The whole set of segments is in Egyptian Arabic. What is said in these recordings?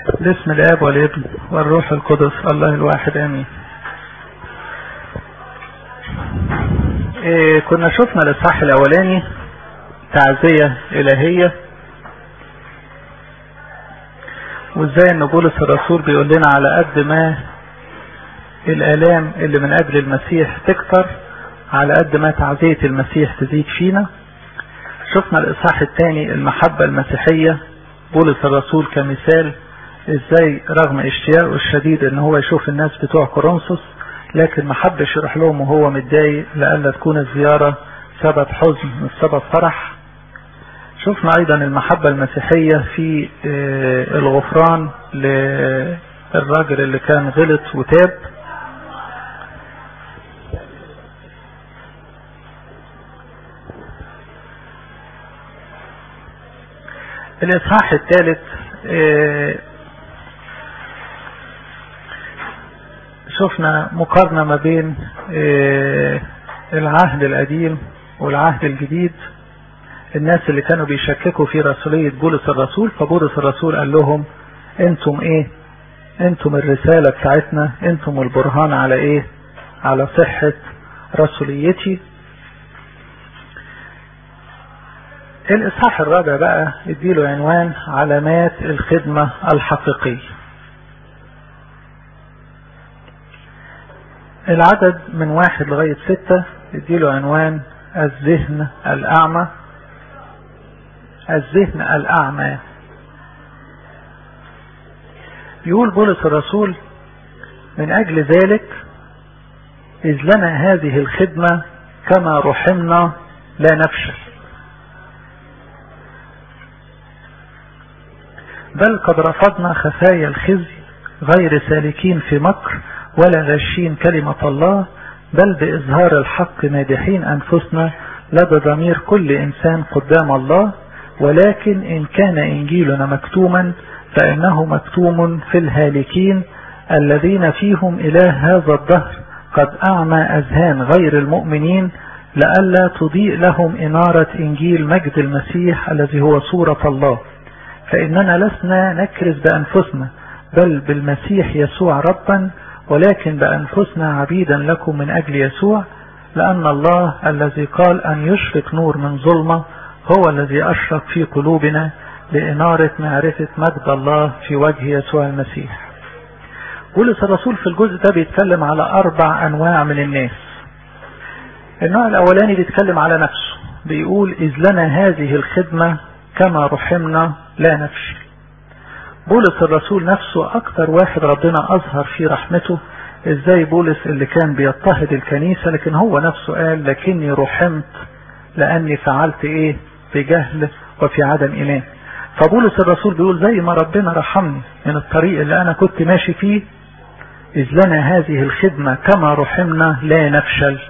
باسم الاب والابن والروح القدس الله الواحد امين إيه كنا شفنا الاصحاح الاولاني تعزية الهية وازاي ان بولس الرسول بيقول لنا على قد ما الالام اللي من اجل المسيح تكتر على قد ما تعزية المسيح تزيد فينا شفنا الاصحاح الثاني المحبة المسيحية بولس الرسول كمثال ازاي رغم اشتياقه الشديد ان هو يشوف الناس بتوع كورنثوس لكن ما حبش يروح لهم وهو متضايق لألا تكون الزيارة سبب حزن مش سبب فرح شفنا ايضا المحبة المسيحية في الغفران للراجل اللي كان غلط وتاب الاصحاح الثالث شفنا مقارنة ما بين العهد القديم والعهد الجديد الناس اللي كانوا بيشككوا في رسولية بولس الرسول فبولس الرسول قال لهم انتم ايه انتم الرسالة بتاعتنا انتم البرهان على ايه على صحة رسوليتي الاصحاح الرابع بقى اديله عنوان علامات الخدمة الحقيقية العدد من واحد لغاية ستة اديله عنوان الذهن الأعمى الذهن الأعمى يقول بولس الرسول من أجل ذلك إذ لنا هذه الخدمة كما رحمنا لا نفشل بل قد رفضنا خفايا الخزي غير سالكين في مكر ولا غشين كلمة الله بل بإظهار الحق مادحين أنفسنا لدى ضمير كل إنسان قدام الله ولكن إن كان إنجيلنا مكتوما فإنه مكتوم في الهالكين الذين فيهم إله هذا الدهر قد أعمى أذهان غير المؤمنين لئلا تضيء لهم إنارة إنجيل مجد المسيح الذي هو صورة الله فإننا لسنا نكرز بأنفسنا بل بالمسيح يسوع ربا ولكن بأنفسنا عبيدا لكم من أجل يسوع لأن الله الذي قال أن يشرق نور من ظلمة هو الذي أشرق في قلوبنا لإنارة معرفة مجد الله في وجه يسوع المسيح بولس الرسول في الجزء ده بيتكلم على أربع أنواع من الناس النوع الأولاني بيتكلم على نفسه بيقول إذ لنا هذه الخدمة كما رحمنا لا نفشل بولس الرسول نفسه اكتر واحد ربنا اظهر في رحمته ازاي بولس اللي كان بيضطهد الكنيسة لكن هو نفسه قال لكني رحمت لاني فعلت ايه بجهل وفي عدم ايمان فبولس الرسول بيقول زي ما ربنا رحمني من الطريق اللي انا كنت ماشي فيه اذ لنا هذه الخدمة كما رحمنا لا نفشل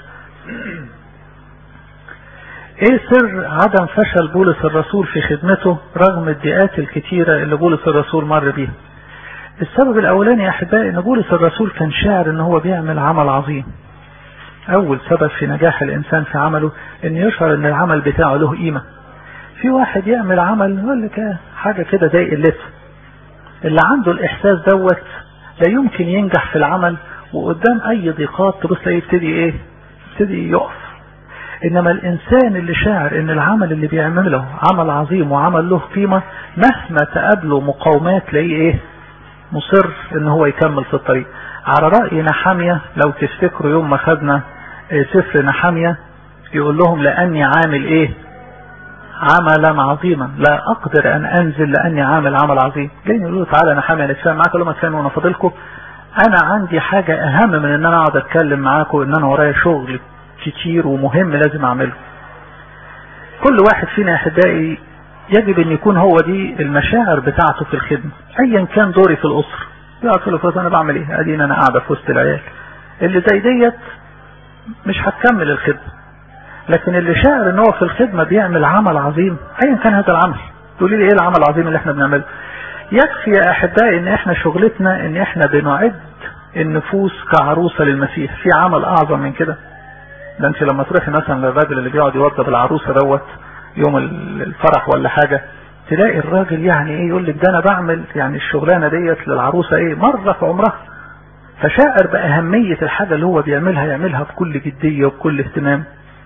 ايه سر عدم فشل بولس الرسول في خدمته رغم الضيقات الكتيرة اللي بولس الرسول مر بيها السبب الاولاني يا احبائي ان بولس الرسول كان شاعر ان هو بيعمل عمل عظيم اول سبب في نجاح الانسان في عمله ان يشعر ان العمل بتاعه له قيمة في واحد يعمل عمل يقول لك حاجة كده زي قلتها اللي عنده الاحساس دوت لا يمكن ينجح في العمل وقدام اي ضيقات تبص يبتدي ايه يبتدي يقف انما الانسان اللي شاعر ان العمل اللي بيعمله عمل عظيم وعمل له قيمة مهما تقابله مقاومات تلاقيه ايه مصر ان هو يكمل في الطريق على رأي نحامية لو تفتكروا يوم ما خدنا سفر نحامية يقول لهم لاني عامل ايه عملا عظيما لا اقدر ان انزل لاني عامل عمل عظيم جايين يقولوا تعالى نحامية نتفاهم معاك لما تفهموا وانا فاضلكم انا عندي حاجة اهم من ان انا اقعد اتكلم معاكم ان انا ورايا شغل كتير ومهم لازم اعمله كل واحد فينا يا احبائي يجب ان يكون هو دي المشاعر بتاعته في الخدمة ايا كان دوري في الاسرة يقعد في الاسرة انا بعمل ايه ادينا انا قاعدة في وسط العيال اللي زي ديت مش هتكمل الخدمة لكن اللي شاعر ان هو في الخدمة بيعمل عمل عظيم ايا كان هذا العمل تقولي لي ايه العمل العظيم اللي احنا بنعمله يكفي يا احبائي ان احنا شغلتنا ان احنا بنعد النفوس كعروسة للمسيح في عمل اعظم من كده ده انت لما تروحي مثلا للراجل اللي بيقعد يوضب العروسة دوت يوم الفرح ولا حاجة تلاقي الراجل يعني ايه يقول لك ده انا بعمل يعني الشغلانه ديت للعروسه ايه مره في عمرها فشاعر باهميه الحاجه اللي هو بيعملها يعملها بكل جديه وبكل اهتمام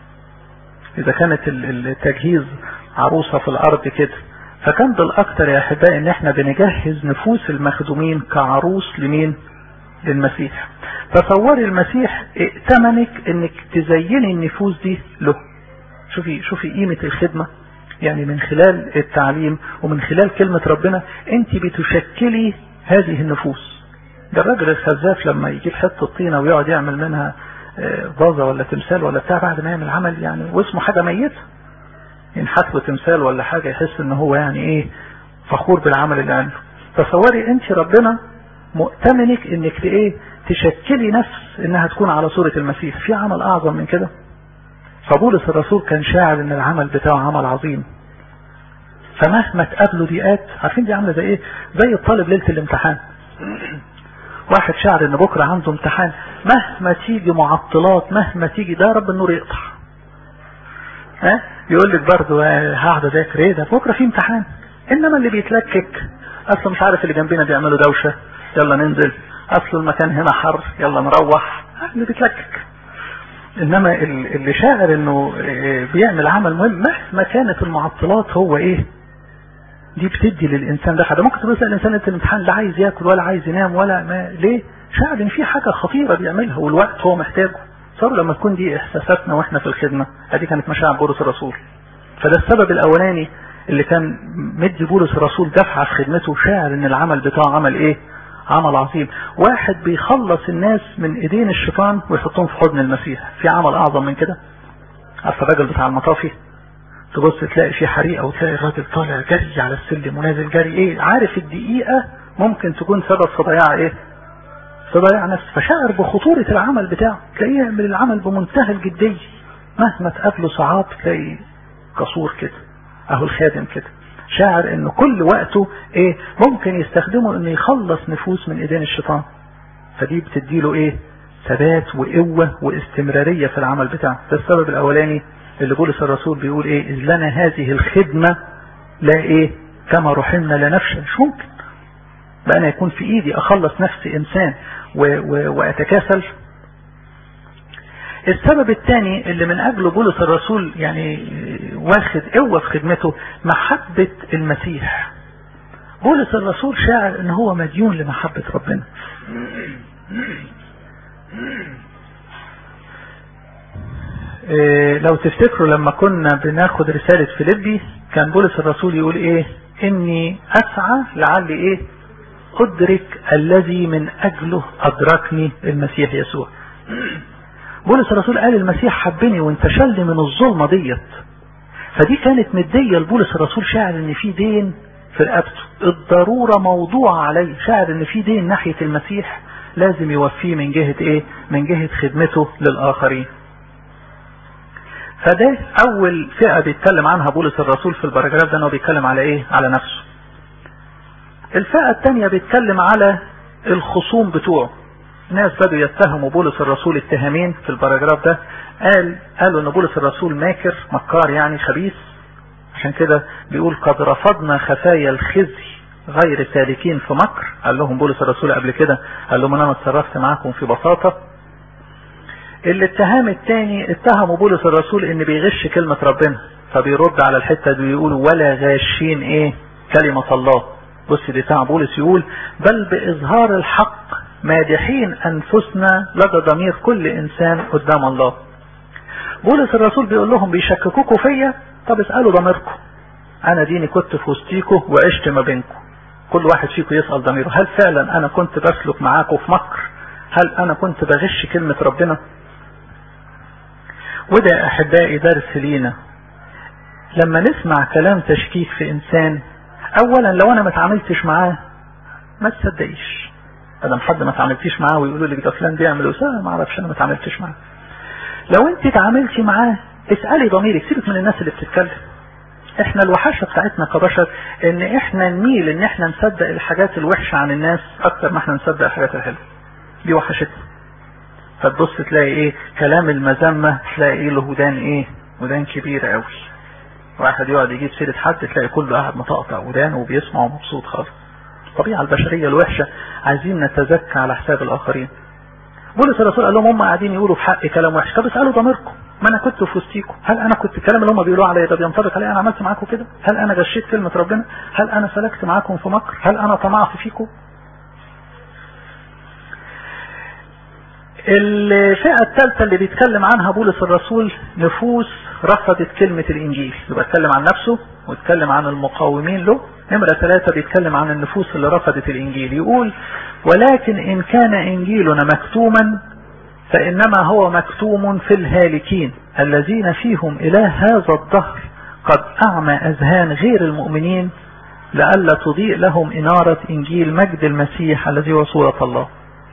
اذا كانت التجهيز عروسه في الارض كده فكان بالاكثر يا احبائي ان احنا بنجهز نفوس المخدومين كعروس لمين للمسيح تصوري المسيح ائتمنك انك تزيني النفوس دي له شوفي شوفي قيمة الخدمة يعني من خلال التعليم ومن خلال كلمة ربنا انت بتشكلي هذه النفوس ده الراجل الخزاف لما يجيب حتة طينة ويقعد يعمل منها فازة ولا تمثال ولا بتاع بعد ما يعمل عمل يعني واسمه حاجة ميتة ينحت له تمثال ولا حاجة يحس ان هو يعني ايه فخور بالعمل اللي عنده تصوري انت ربنا مؤتمنك انك ايه تشكلي نفس انها تكون على صورة المسيح في عمل اعظم من كده فبولس الرسول كان شاعر ان العمل بتاعه عمل عظيم فمهما تقابله ضيقات عارفين دي عامله زي ايه زي الطالب ليله الامتحان واحد شاعر ان بكره عنده امتحان مهما تيجي معطلات مهما تيجي ده رب النور يقطع ها يقول لك برضه هقعد اذاكر ايه ده بكره في امتحان انما اللي بيتلكك اصلا مش عارف اللي جنبنا بيعملوا دوشه يلا ننزل اصل المكان هنا حر يلا نروح اللي بيتلكك انما اللي شاعر انه بيعمل عمل مهم مهما كانت المعطلات هو ايه دي بتدي للانسان ده حاجه ممكن تبص الانسان انت الامتحان لا عايز ياكل ولا عايز ينام ولا ما ليه شاعر ان في حاجه خطيره بيعملها والوقت هو محتاجه صار لما تكون دي احساساتنا واحنا في الخدمه ادي كانت مشاعر بولس الرسول فده السبب الاولاني اللي كان مدي بولس الرسول دفعه في خدمته شاعر ان العمل بتاعه عمل ايه عمل عظيم واحد بيخلص الناس من ايدين الشيطان ويحطهم في حضن المسيح في عمل اعظم من كده عارف الراجل بتاع المطافي تبص تلاقي في حريقه وتلاقي الراجل طالع جري على السلم ونازل جري ايه عارف الدقيقه ممكن تكون سبب في ضياع ايه في ضياع نفس فشاعر بخطوره العمل بتاعه تلاقيه يعمل العمل بمنتهى الجديه مهما تقابله صعاب تلاقي قصور كده اهو الخادم كده شاعر ان كل وقته ايه ممكن يستخدمه انه يخلص نفوس من ايدين الشيطان فدي بتديله ايه ثبات وقوة واستمرارية في العمل بتاعه ده السبب الاولاني اللي بولس الرسول بيقول ايه اذ لنا هذه الخدمة لا ايه كما رحمنا لا نفشل مش ممكن بقى انا يكون في ايدي اخلص نفس انسان و و واتكاسل السبب الثاني اللي من اجله بولس الرسول يعني واخد قوه في خدمته محبه المسيح بولس الرسول شاعر ان هو مديون لمحبه ربنا إيه لو تفتكروا لما كنا بناخد رسالة فيليبي كان بولس الرسول يقول ايه اني اسعى لعلي ايه ادرك الذي من اجله ادركني المسيح يسوع بولس الرسول قال المسيح حبني وانتشل من الظلمة ديت فدي كانت مدية لبولس الرسول شاعر ان في دين في رقبته الضرورة موضوع عليه شاعر ان في دين ناحية المسيح لازم يوفيه من جهة ايه من جهة خدمته للاخرين فده اول فئة بيتكلم عنها بولس الرسول في البراجراف ده انه بيتكلم على ايه على نفسه الفئة الثانية بيتكلم على الخصوم بتوعه ناس بدوا يتهموا بولس الرسول اتهامين في البراجراف ده قال قالوا ان بولس الرسول ماكر مكار يعني خبيث عشان كده بيقول قد رفضنا خفايا الخزي غير سالكين في مكر قال لهم بولس الرسول قبل كده قال لهم انا اتصرفت معاكم في بساطة الاتهام الثاني اتهموا بولس الرسول ان بيغش كلمة ربنا فبيرد على الحتة دي ويقول ولا غاشين ايه كلمة الله بص بتاع بولس يقول بل باظهار الحق مادحين انفسنا لدى ضمير كل انسان قدام الله بولس الرسول بيقول لهم بيشككوكوا فيا طب اسألوا ضميركم انا ديني كنت في وسطيكوا وعشت ما بينكم كل واحد فيكم يسأل ضميره هل فعلا انا كنت بسلك معاكم في مكر هل انا كنت بغش كلمة ربنا وده احبائي درس لينا لما نسمع كلام تشكيك في انسان اولا لو انا ما اتعاملتش معاه ما تصدقيش ادم حد ما اتعاملتيش معاه ويقولوا لك ده فلان بيعمل وسا ما اعرفش انا ما اتعاملتش معاه لو انت اتعاملتي معاه اسالي ضميرك سيبك من الناس اللي بتتكلم احنا الوحشه بتاعتنا كبشر ان احنا نميل ان احنا نصدق الحاجات الوحشه عن الناس اكتر ما احنا نصدق الحاجات الحلوه دي وحشتنا فتبص تلاقي ايه كلام المذمه تلاقي ايه له ودان ايه ودان كبيره قوي واحد يقعد يجيب سيرة حد تلاقي كله قاعد مطقطع ودانه وبيسمع ومبسوط خالص الطبيعة البشرية الوحشة عايزين نتزكى على حساب الآخرين بولس الرسول قال لهم هم قاعدين يقولوا في حقي كلام وحش طب اسألوا ضميركم ما انا كنت في وسطيكم هل انا كنت الكلام اللي هم بيقولوه عليا ده بينطبق عليا انا عملت معاكم كده هل انا غشيت كلمة ربنا هل انا سلكت معاكم في مكر هل انا طمعت فيكم الفئة الثالثة اللي بيتكلم عنها بولس الرسول نفوس رفضت كلمة الانجيل يبقى اتكلم عن نفسه واتكلم عن المقاومين له نمرة ثلاثة بيتكلم عن النفوس اللي رفضت الانجيل يقول ولكن ان كان انجيلنا مكتوما فانما هو مكتوم في الهالكين الذين فيهم اله هذا الدهر قد اعمى اذهان غير المؤمنين لئلا تضيء لهم انارة انجيل مجد المسيح الذي هو صورة الله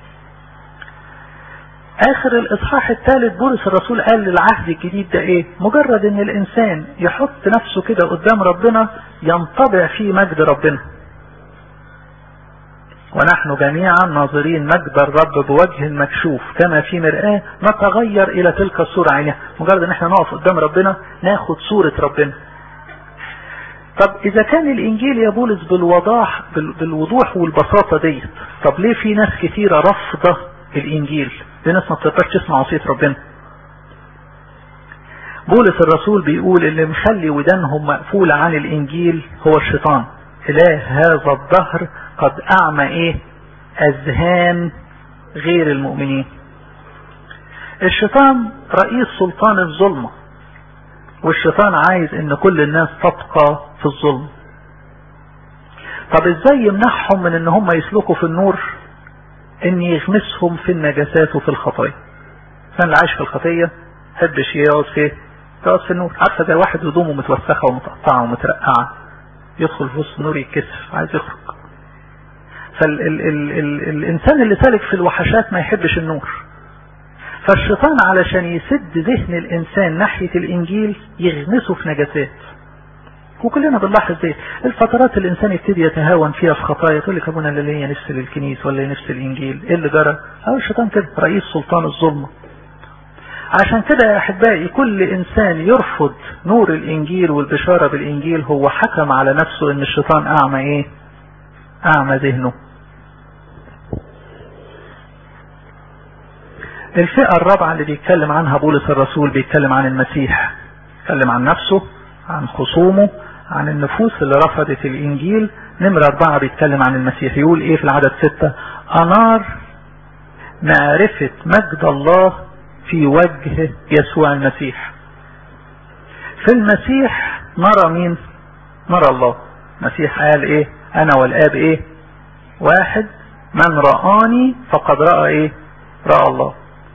اخر الاصحاح الثالث بولس الرسول قال للعهد الجديد ده ايه مجرد ان الانسان يحط نفسه كده قدام ربنا ينطبع فيه مجد ربنا ونحن جميعا ناظرين مجد الرب بوجه مكشوف كما في مرآة نتغير الى تلك الصورة عينها مجرد ان احنا نقف قدام ربنا ناخد صورة ربنا طب اذا كان الانجيل يا بولس بالوضاح بالوضوح والبساطة ديت طب ليه في ناس كثيرة رافضة الانجيل في ناس ما بتقدرش تسمع وصية ربنا بولس الرسول بيقول اللي مخلي ودانهم مقفولة عن الانجيل هو الشيطان اله هذا الظهر قد اعمى ايه اذهان غير المؤمنين الشيطان رئيس سلطان الظلمة والشيطان عايز ان كل الناس تبقى في الظلم طب ازاي يمنعهم من ان هم يسلكوا في النور ان يغمسهم في النجاسات وفي الخطايا كان اللي عايش في الخطية حبش يقعد في يقعد في النور عارفة زي واحد هدومه متوسخة ومتقطعة ومترقعة يدخل في وسط النور يتكسف عايز يخرج فالإنسان اللي سالك في الوحشات ما يحبش النور فالشيطان علشان يسد ذهن الإنسان ناحية الإنجيل يغمسه في نجاسات وكلنا بنلاحظ دي الفترات اللي الانسان يبتدي يتهاون فيها في خطايا تقول لك ابونا اللي ليا نفس للكنيس ولا نفس الانجيل ايه اللي جرى او الشيطان كده رئيس سلطان الظلمه عشان كده يا احبائي كل انسان يرفض نور الانجيل والبشاره بالانجيل هو حكم على نفسه ان الشيطان اعمى ايه اعمى ذهنه الفئة الرابعة اللي بيتكلم عنها بولس الرسول بيتكلم عن المسيح بيتكلم عن نفسه عن خصومه عن النفوس اللي رفضت الانجيل نمرة اربعة بيتكلم عن المسيح يقول ايه في العدد ستة انار معرفة مجد الله في وجه يسوع المسيح في المسيح نرى مين نرى الله المسيح قال ايه انا والاب ايه واحد من رآني فقد رأى ايه رأى الله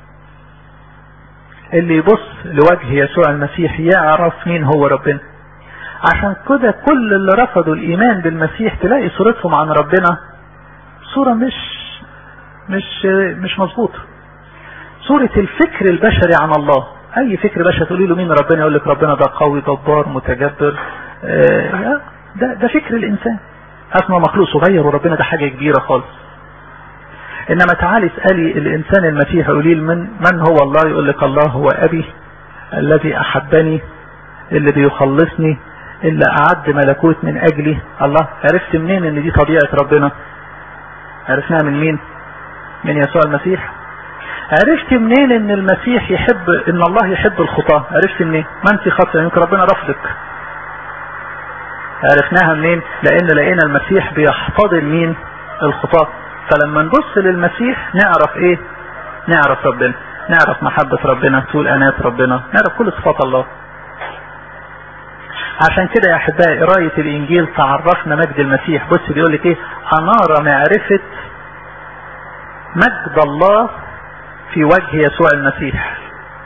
اللي يبص لوجه يسوع المسيح يعرف مين هو ربنا عشان كده كل اللي رفضوا الايمان بالمسيح تلاقي صورتهم عن ربنا صورة مش مش مش مظبوطة صورة الفكر البشري عن الله اي فكر بشري تقولي له مين ربنا يقول لك ربنا ده قوي جبار متجبر آه ده ده فكر الانسان اسمه مخلوق صغير وربنا ده حاجة كبيرة خالص انما تعالي اسألي الانسان المسيح قولي من من هو الله يقول لك الله هو ابي الذي احبني اللي بيخلصني اللي اعد ملكوت من اجلي الله عرفت منين ان دي طبيعة ربنا عرفناها من مين من يسوع المسيح عرفت منين ان المسيح يحب ان الله يحب الخطاة عرفت منين ما انت خطأ يمكن ربنا رفضك عرفناها منين لان لقينا المسيح بيحتضن مين الخطاة فلما نبص للمسيح نعرف ايه نعرف ربنا نعرف محبة ربنا طول انات ربنا نعرف كل صفات الله عشان كده يا احبائي قراية الانجيل تعرفنا مجد المسيح بص بيقول لك ايه انار معرفة مجد الله في وجه يسوع المسيح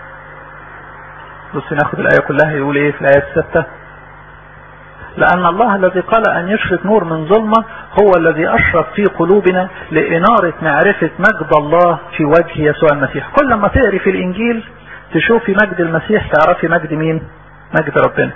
بص ناخد الايه كلها يقول ايه في الايه الستة لأن الله الذي قال أن يشرق نور من ظلمة هو الذي أشرق في قلوبنا لإنارة معرفة مجد الله في وجه يسوع المسيح كل ما تقري في الإنجيل تشوفي مجد المسيح تعرفي مجد مين مجد ربنا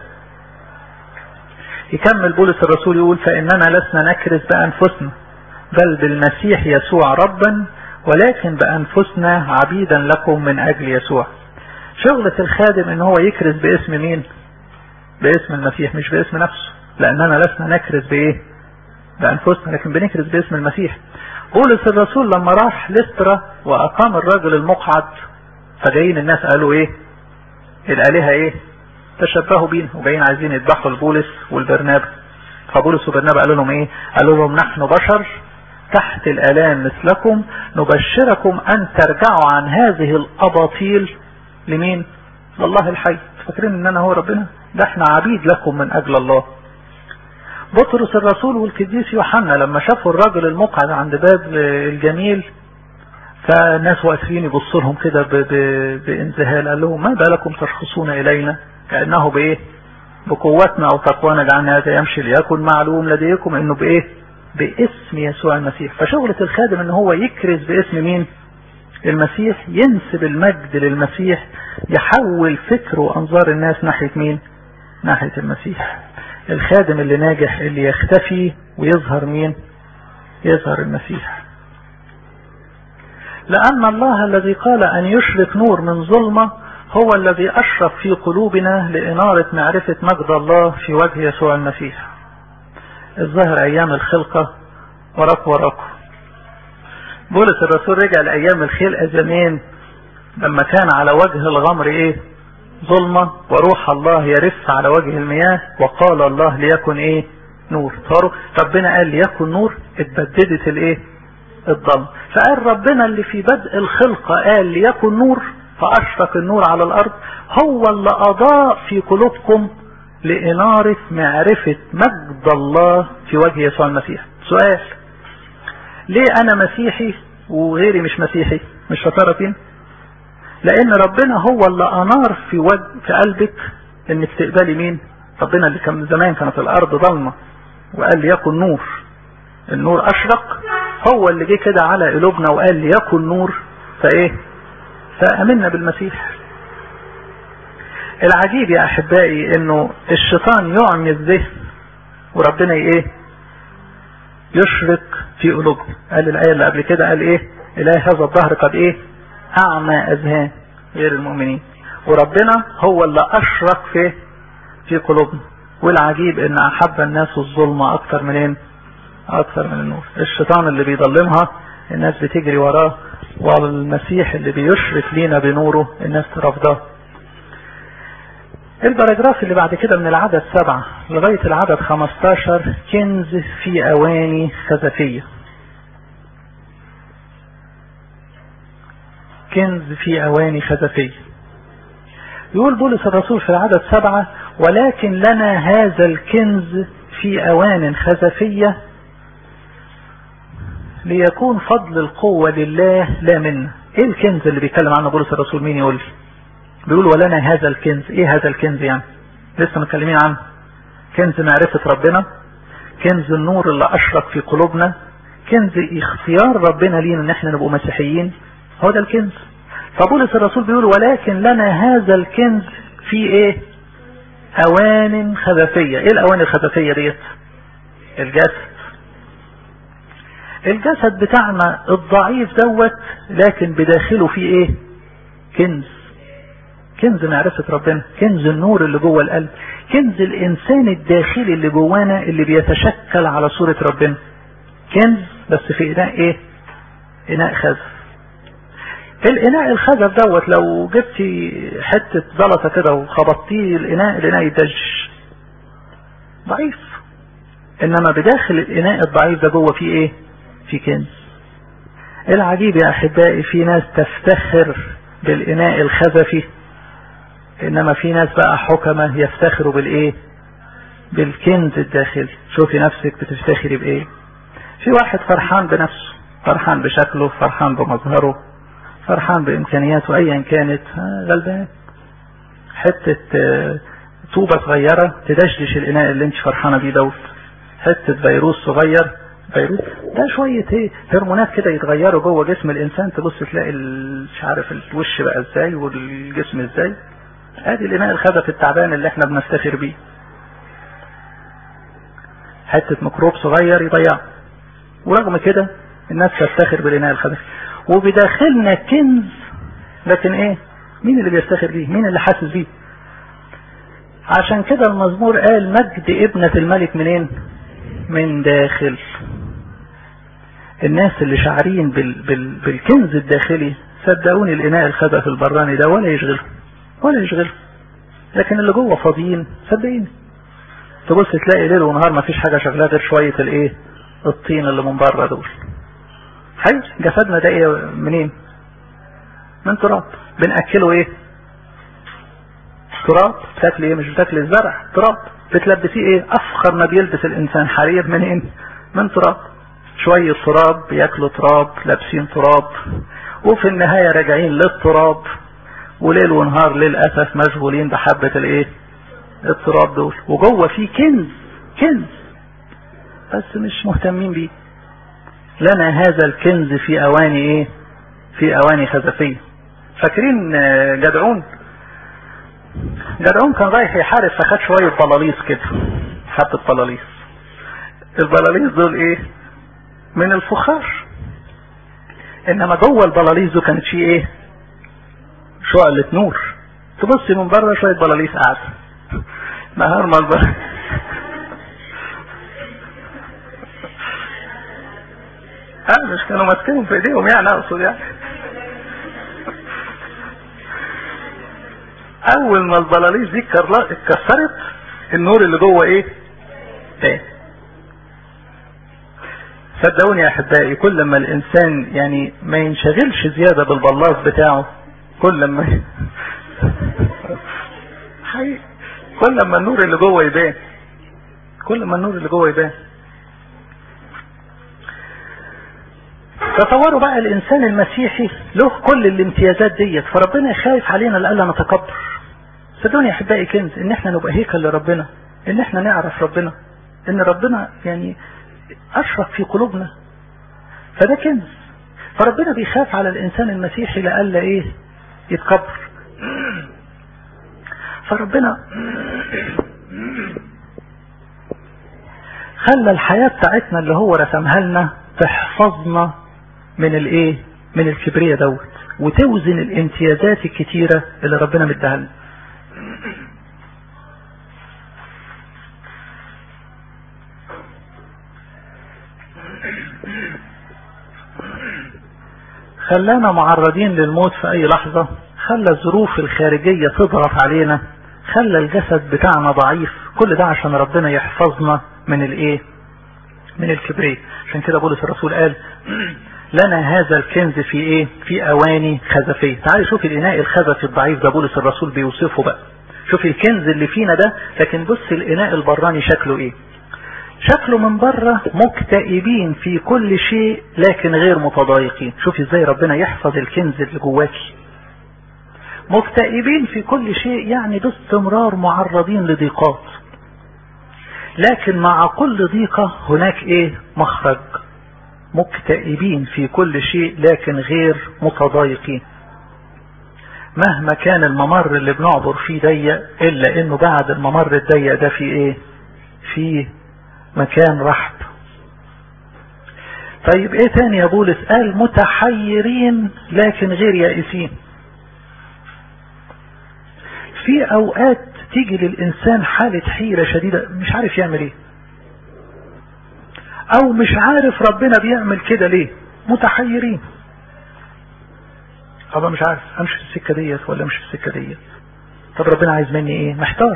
يكمل بولس الرسول يقول فإننا لسنا نكرز بأنفسنا بل بالمسيح يسوع ربا ولكن بأنفسنا عبيدا لكم من أجل يسوع شغلة الخادم ان هو يكرز باسم مين باسم المسيح مش باسم نفسه لاننا لسنا نكرز بايه بانفسنا لكن بنكرز باسم المسيح بولس الرسول لما راح لسترا واقام الرجل المقعد فجايين الناس قالوا ايه الالهه ايه تشبهوا بينا وجايين عايزين يذبحوا البولس والبرنابا فبولس وبرنابا قالوا لهم ايه قالوا لهم نحن بشر تحت الالام مثلكم نبشركم ان ترجعوا عن هذه الاباطيل لمين لله الحي فاكرين ان انا هو ربنا ده احنا عبيد لكم من اجل الله بطرس الرسول والقديس يوحنا لما شافوا الراجل المقعد عند باب الجميل فالناس واقفين يبصوا لهم كده بانذهال قال لهم ما بالكم تشخصون الينا كانه بايه بقوتنا او تقوانا جعلنا هذا يمشي ليكن معلوم لديكم انه بايه باسم يسوع المسيح فشغلة الخادم ان هو يكرز باسم مين المسيح ينسب المجد للمسيح يحول فكر وانظار الناس ناحية مين ناحية المسيح الخادم اللي ناجح اللي يختفي ويظهر مين يظهر المسيح لأن الله الذي قال أن يشرك نور من ظلمة هو الذي أشرف في قلوبنا لإنارة معرفة مجد الله في وجه يسوع المسيح الظاهر أيام الخلقة وراك وراكم بولس الرسول رجع لأيام الخلقة زمان لما كان على وجه الغمر إيه ظلمة وروح الله يرف على وجه المياه وقال الله ليكن إيه نور ربنا قال ليكن نور اتبددت الإيه الظلم فقال ربنا اللي في بدء الخلقة قال ليكن نور فأشرق النور على الأرض هو اللي أضاء في قلوبكم لإنارة معرفة مجد الله في وجه يسوع المسيح سؤال ليه أنا مسيحي وغيري مش مسيحي مش شطارة فين لأن ربنا هو اللي أنار في وجه في قلبك إنك تقبلي مين ربنا اللي كان زمان كانت الأرض ضلمة وقال ليكن نور النور أشرق هو اللي جه كده على قلوبنا وقال ليكن نور فإيه فأمنا بالمسيح العجيب يا احبائي انه الشيطان يعمي الذهن وربنا ايه يشرك في قلوبهم قال الايه اللي قبل كده قال ايه اله هذا الظهر قد ايه اعمى اذهان غير المؤمنين وربنا هو اللي اشرك في في قلوبنا والعجيب ان احب الناس الظلمة اكتر منين اكتر من النور الشيطان اللي بيضلمها الناس بتجري وراه والمسيح اللي بيشرك لينا بنوره الناس ترفضه البراجراف اللي بعد كده من العدد سبعة لغاية العدد خمستاشر كنز في اواني خزفية كنز في اواني خزفية يقول بولس الرسول في العدد سبعة ولكن لنا هذا الكنز في اوان خزفية ليكون فضل القوة لله لا منا ايه الكنز اللي بيتكلم عنه بولس الرسول مين يقول لي بيقول ولنا هذا الكنز ايه هذا الكنز يعني لسه متكلمين عنه كنز معرفة ربنا كنز النور اللي اشرق في قلوبنا كنز اختيار ربنا لينا ان احنا نبقى مسيحيين هو ده الكنز فبولس الرسول بيقول ولكن لنا هذا الكنز في ايه اوان خزفية ايه الاوان الخزفية ديت الجسد الجسد بتاعنا الضعيف دوت لكن بداخله فيه ايه كنز كنز معرفة ربنا كنز النور اللي جوه القلب كنز الانسان الداخلي اللي جوانا اللي بيتشكل على صورة ربنا كنز بس في اناء ايه اناء خزف الاناء الخزف دوت لو جبتي حتة زلطة كده وخبطتيه الاناء الاناء يدج ضعيف انما بداخل الاناء الضعيف ده جوه فيه ايه في كنز العجيب يا احبائي في ناس تفتخر بالاناء الخزفي انما في ناس بقى حكمة يفتخروا بالايه بالكنز الداخلي شوفي نفسك بتفتخري بايه في واحد فرحان بنفسه فرحان بشكله فرحان بمظهره فرحان بامكانياته ايا كانت غلبان حتة طوبة صغيرة تدشدش الاناء اللي انت فرحانة بيه دوت حتة فيروس صغير فيروس ده شوية ايه هرمونات كده يتغيروا جوه جسم الانسان تبص تلاقي مش عارف الوش بقى ازاي والجسم ازاي ادي الاناء الخزف التعبان اللي احنا بنفتخر بيه حتة ميكروب صغير يضيعه ورغم كده الناس تفتخر بالاناء الخزف وبداخلنا كنز لكن ايه مين اللي بيفتخر بيه مين اللي حاسس بيه عشان كده المزمور قال مجد ابنة الملك منين من داخل الناس اللي شعرين بال بال بالكنز الداخلي صدقوني الاناء الخبأ في البراني ده ولا يشغلهم ولا يشغلهم لكن اللي جوه فاضيين صدقيني تبص تلاقي ليل ونهار ما فيش حاجه شغلاه غير شويه الايه الطين اللي من بره دول حي جسدنا ده ايه منين من تراب بناكله ايه تراب بتاكل ايه مش بتاكل الزرع تراب بتلبسيه ايه افخر ما بيلبس الانسان حرير منين من تراب شوية تراب بياكلوا تراب لابسين تراب وفي النهاية راجعين للتراب وليل ونهار للأسف مشغولين بحبة الايه التراب دول وجوه في كنز كنز بس مش مهتمين بيه لنا هذا الكنز في اواني ايه في اواني خزفية فاكرين جدعون جدعون كان رايح يحارب فخد شوية بلاليص كده حبة بلاليص البلاليص دول ايه من الفخار انما جوه البلاليص دول كانت فيه ايه شعلة نور تبص من بره شوية بلاليص قاعدة نهار ما البلاليص اه مش كانوا ماسكينهم في ايديهم يعني اقصد يعني اول ما البلاليص دي اتكسرت النور اللي جوه ايه ايه صدقوني يا احبائي كل ما الانسان يعني ما ينشغلش زيادة بالبلاط بتاعه كل ما حقيقي كل ما النور اللي جوه يبان كل ما النور اللي جوه يبان تصوروا بقى الانسان المسيحي له كل الامتيازات ديت فربنا خايف علينا لألا نتكبر صدقوني يا احبائي كنز ان احنا نبقى هيكل لربنا ان احنا نعرف ربنا ان ربنا يعني اشرف في قلوبنا فده كنز فربنا بيخاف على الانسان المسيحي لألا ايه يتكبر فربنا خلى الحياة بتاعتنا اللي هو رسمها لنا تحفظنا من الايه من الكبرياء دوت وتوزن الامتيازات الكتيرة اللي ربنا مديها لنا خلانا معرضين للموت في اي لحظة خلى الظروف الخارجية تضغط علينا خلى الجسد بتاعنا ضعيف كل ده عشان ربنا يحفظنا من الايه من الكبرياء عشان كده بولس الرسول قال لنا هذا الكنز في ايه في اواني خزفية تعالي شوف الاناء الخزفي الضعيف ده بولس الرسول بيوصفه بقى شوف الكنز اللي فينا ده لكن بص الاناء البراني شكله ايه شكله من بره مكتئبين في كل شيء لكن غير متضايقين شوف ازاي ربنا يحفظ الكنز اللي جواكي مكتئبين في كل شيء يعني باستمرار معرضين لضيقات لكن مع كل ضيقة هناك ايه مخرج مكتئبين في كل شيء لكن غير متضايقين مهما كان الممر اللي بنعبر فيه ضيق الا انه بعد الممر الضيق ده في ايه في مكان رحب طيب ايه تاني يا بولس قال متحيرين لكن غير يائسين في اوقات تيجي للانسان حالة حيرة شديدة مش عارف يعمل ايه او مش عارف ربنا بيعمل كده ليه متحيرين طب مش عارف امشي في السكة ديت ولا امشي في السكة ديت طب ربنا عايز مني ايه محتار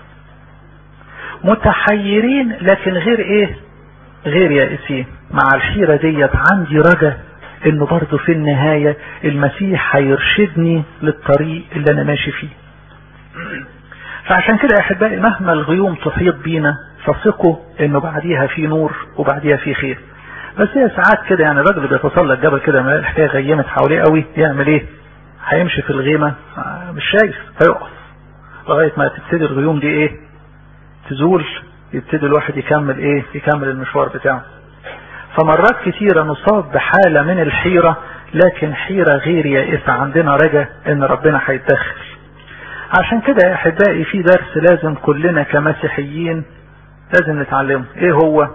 متحيرين لكن غير ايه غير يائسين مع الحيرة ديت عندي رجا انه برضه في النهاية المسيح هيرشدني للطريق اللي انا ماشي فيه فعشان كده يا احبائي مهما الغيوم تحيط بينا فثقوا انه بعديها في نور وبعديها في خير بس هي ساعات كده يعني الراجل بيتسلق الجبل كده ما الحكايه غيمت حواليه قوي يعمل ايه هيمشي في الغيمه مش شايف هيقف لغايه ما تبتدي الغيوم دي ايه تزول يبتدي الواحد يكمل ايه يكمل المشوار بتاعه فمرات كثيرة نصاب بحالة من الحيرة لكن حيرة غير يائسة عندنا رجا ان ربنا هيتدخل عشان كده يا احبائي في درس لازم كلنا كمسيحيين لازم نتعلمه ايه هو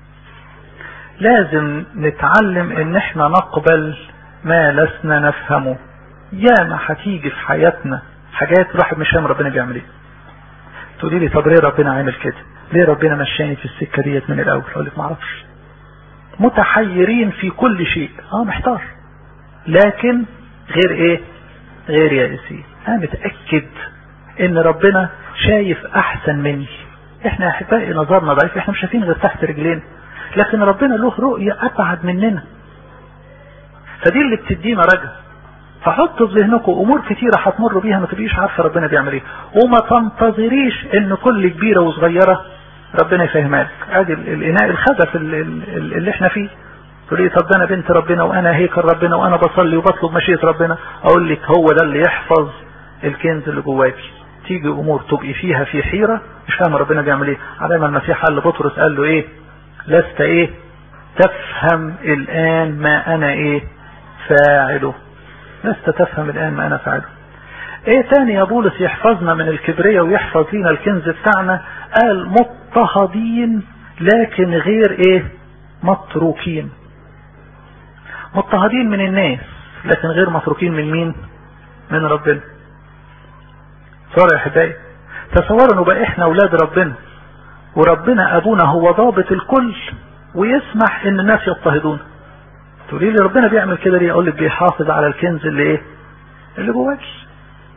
لازم نتعلم ان احنا نقبل ما لسنا نفهمه ياما هتيجي في حياتنا حاجات الواحد مش فاهم ربنا بيعمل ايه تقولي لي طب ليه ربنا عامل كده ليه ربنا مشاني في السكة ديت من الاول اقول لك ما اعرفش متحيرين في كل شيء اه محتار لكن غير ايه غير يائسين انا متأكد ان ربنا شايف احسن مني احنا احبائي نظرنا ضعيف احنا مش شايفين غير تحت رجلين لكن ربنا له رؤية ابعد مننا فدي اللي بتدينا رجا فحطوا في ذهنكم امور كتيرة هتمروا بيها ما تبقيش عارفة ربنا بيعمل ايه وما تنتظريش ان كل كبيرة وصغيرة ربنا يفهمها لك ادي الاناء الخزف اللي احنا فيه تقول لي طب ده انا بنت ربنا وانا هيكل ربنا وانا بصلي وبطلب مشيئة ربنا اقول لك هو ده اللي يحفظ الكنز اللي جواكي تيجي امور تبقي فيها في حيرة مش فاهم ربنا بيعمل ايه على ما المسيح قال لبطرس قال له ايه لست ايه تفهم الان ما انا ايه فاعله لست تفهم الان ما انا فاعله ايه تاني يا بولس يحفظنا من الكبرية ويحفظ لنا الكنز بتاعنا قال مضطهدين لكن غير ايه متروكين مضطهدين من الناس لكن غير متروكين من مين من ربنا صار يا حبايبي تصوروا انه بقى احنا اولاد ربنا وربنا ابونا هو ضابط الكل ويسمح ان الناس يضطهدونا تقولي لي ربنا بيعمل كده ليه اقول لك بيحافظ على الكنز اللي ايه اللي جواكي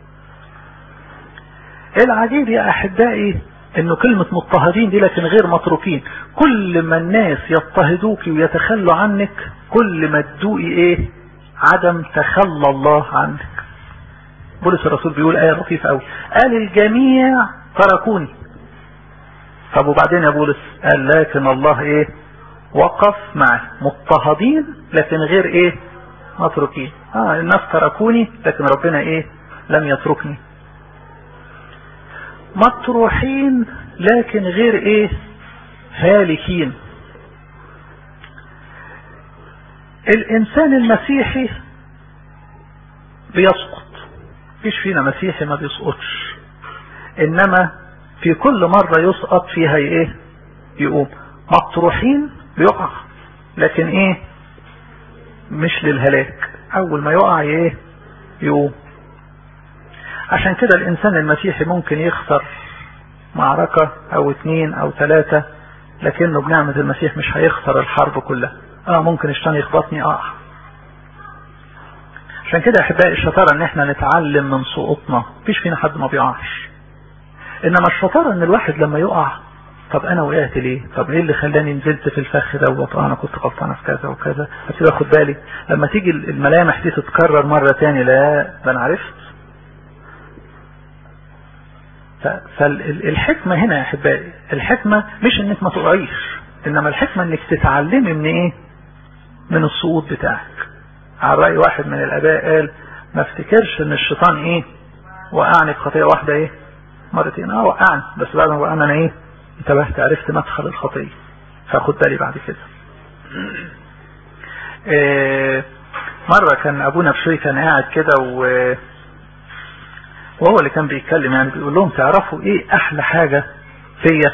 العجيب يا احبائي انه كلمة مضطهدين دي لكن غير متروكين كل ما الناس يضطهدوك ويتخلوا عنك كل ما تدوقي ايه عدم تخلى الله عنك بولس الرسول بيقول آية لطيفة قوي قال الجميع تركوني طب وبعدين يا بولس قال لكن الله ايه وقف معي مضطهدين لكن غير ايه متروكين اه الناس تركوني لكن ربنا ايه لم يتركني مطروحين لكن غير ايه هالكين الانسان المسيحي بيسقط فيش فينا مسيحي ما بيسقطش انما في كل مرة يسقط فيها ايه يقوم مطروحين بيقع لكن ايه مش للهلاك اول ما يقع ايه يقوم عشان كده الانسان المسيحي ممكن يخسر معركة او اتنين او تلاتة لكنه بنعمة المسيح مش هيخسر الحرب كلها اه ممكن الشيطان يخبطني اقع عشان كده احبائي الشطارة ان احنا نتعلم من سقوطنا مفيش فينا حد ما بيقعش انما الشطارة ان الواحد لما يقع طب انا وقعت ليه طب ايه اللي خلاني نزلت في الفخ دوت اه انا كنت غلطانه في كذا وكذا بس باخد بالي لما تيجي الملامح دي تتكرر مرة تاني لا ده انا عرفت فالحكمة هنا يا احبائي الحكمة مش انك ما تقعيش انما الحكمة انك تتعلمي من ايه من السقوط بتاعك على رأي واحد من الاباء قال ما افتكرش ان الشيطان ايه وقعني في خطية واحدة ايه مرتين اه وقعني بس بعد ما وقعنا انا ايه انتبهت عرفت مدخل الخطية فاخد بالي بعد كده إيه مرة كان ابونا بشوي كان قاعد كده و وهو اللي كان بيتكلم يعني بيقول لهم تعرفوا ايه احلى حاجة فيا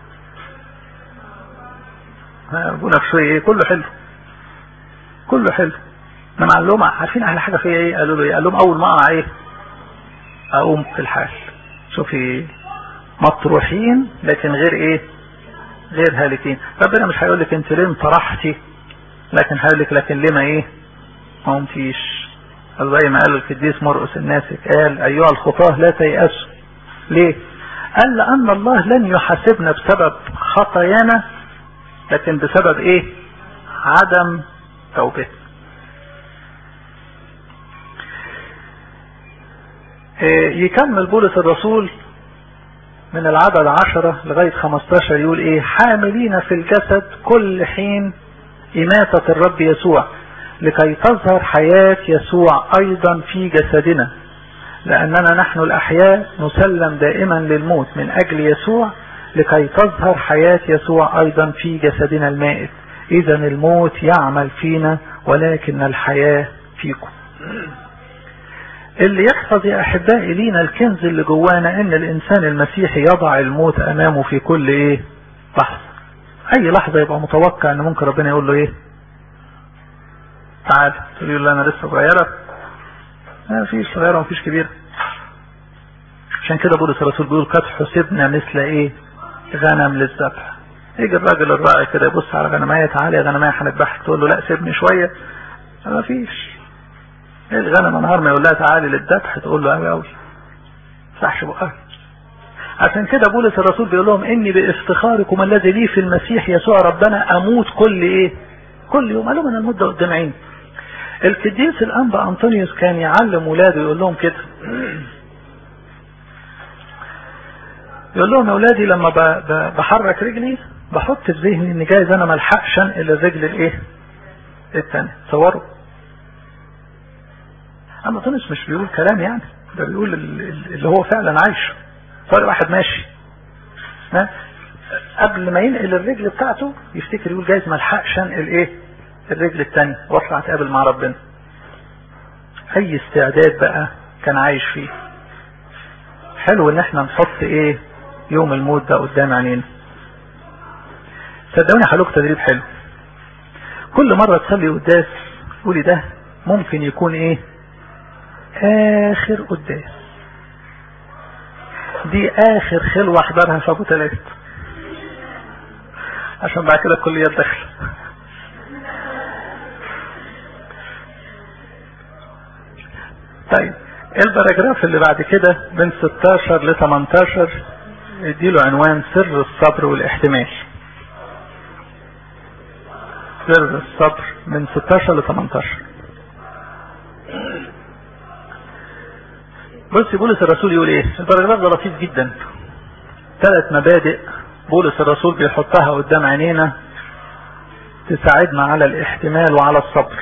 ابونا بشوي ايه كله حلو كله حلو انما قال لهم عارفين احلى حاجة فيا ايه قالوا له ايه قال لهم اول ما اقع ايه اقوم في الحال شوفي مطروحين لكن غير ايه غير هالكين ربنا مش هيقول لك انت ليه انطرحتي لكن هيقول لك لكن ليه ما ايه ما قمتيش زي ما قال القديس مرقس الناسك قال ايها الخطاه لا تيأسوا ليه قال لان الله لن يحاسبنا بسبب خطايانا لكن بسبب ايه عدم توبتنا إيه يكمل بولس الرسول من العدد عشرة لغاية خمستاشر يقول ايه حاملين في الجسد كل حين إماتة الرب يسوع لكي تظهر حياة يسوع أيضا في جسدنا لأننا نحن الأحياء نسلم دائما للموت من أجل يسوع لكي تظهر حياة يسوع أيضا في جسدنا المائت إذا الموت يعمل فينا ولكن الحياة فيكم اللي يحفظ يا أحبائي لينا الكنز اللي جوانا إن الإنسان المسيحي يضع الموت أمامه في كل إيه لحظة أي لحظة يبقى متوقع إن ممكن ربنا يقول له إيه تعال تقول له انا لسه صغيرة ما فيش صغيرة ما فيش كبيرة عشان كده بولس الرسول بيقول قد حسبنا مثل ايه غنم للذبح يجي الراجل الراعي كده يبص على غنمايه تعالى يا غنمايه هنذبحك تقول له لا سيبني شويه ما فيش ايه الغنم نهار ما يقول لها تعالي للذبح تقول له قوي قوي صحش بقى عشان كده بولس الرسول بيقول لهم اني بافتخاركم الذي لي في المسيح يسوع ربنا اموت كل ايه كل يوم قال لهم انا المده قدام عيني القديس الانبا انطونيوس كان يعلم ولاده يقول لهم كده يقول لهم يا اولادي لما بحرك رجلي بحط في ذهني ان جايز انا ملحقش انقل الرجل الايه الثانيه تصوروا اما تونس مش بيقول كلام يعني ده بيقول اللي هو فعلا عايشه طالع واحد ماشي ها قبل ما ينقل الرجل بتاعته يفتكر يقول جايز ما الحقش انقل ايه الرجل الثانيه واطلع اتقابل مع ربنا اي استعداد بقى كان عايش فيه حلو ان احنا نحط ايه يوم الموت ده قدام عينينا صدقوني هلوك تدريب حلو كل مرة تصلي قداس قولي ده ممكن يكون ايه اخر قداس دي اخر خلوة احضرها في ابو تلات عشان بعد كده الكليات داخله طيب الباراجراف اللي بعد كده من 16 ل 18 اديله عنوان سر الصبر والاحتمال سر الصبر من 16 ل 18 بص بولس الرسول يقول ايه الباراجراف ده لطيف جدا ثلاث مبادئ بولس الرسول بيحطها قدام عينينا تساعدنا على الاحتمال وعلى الصبر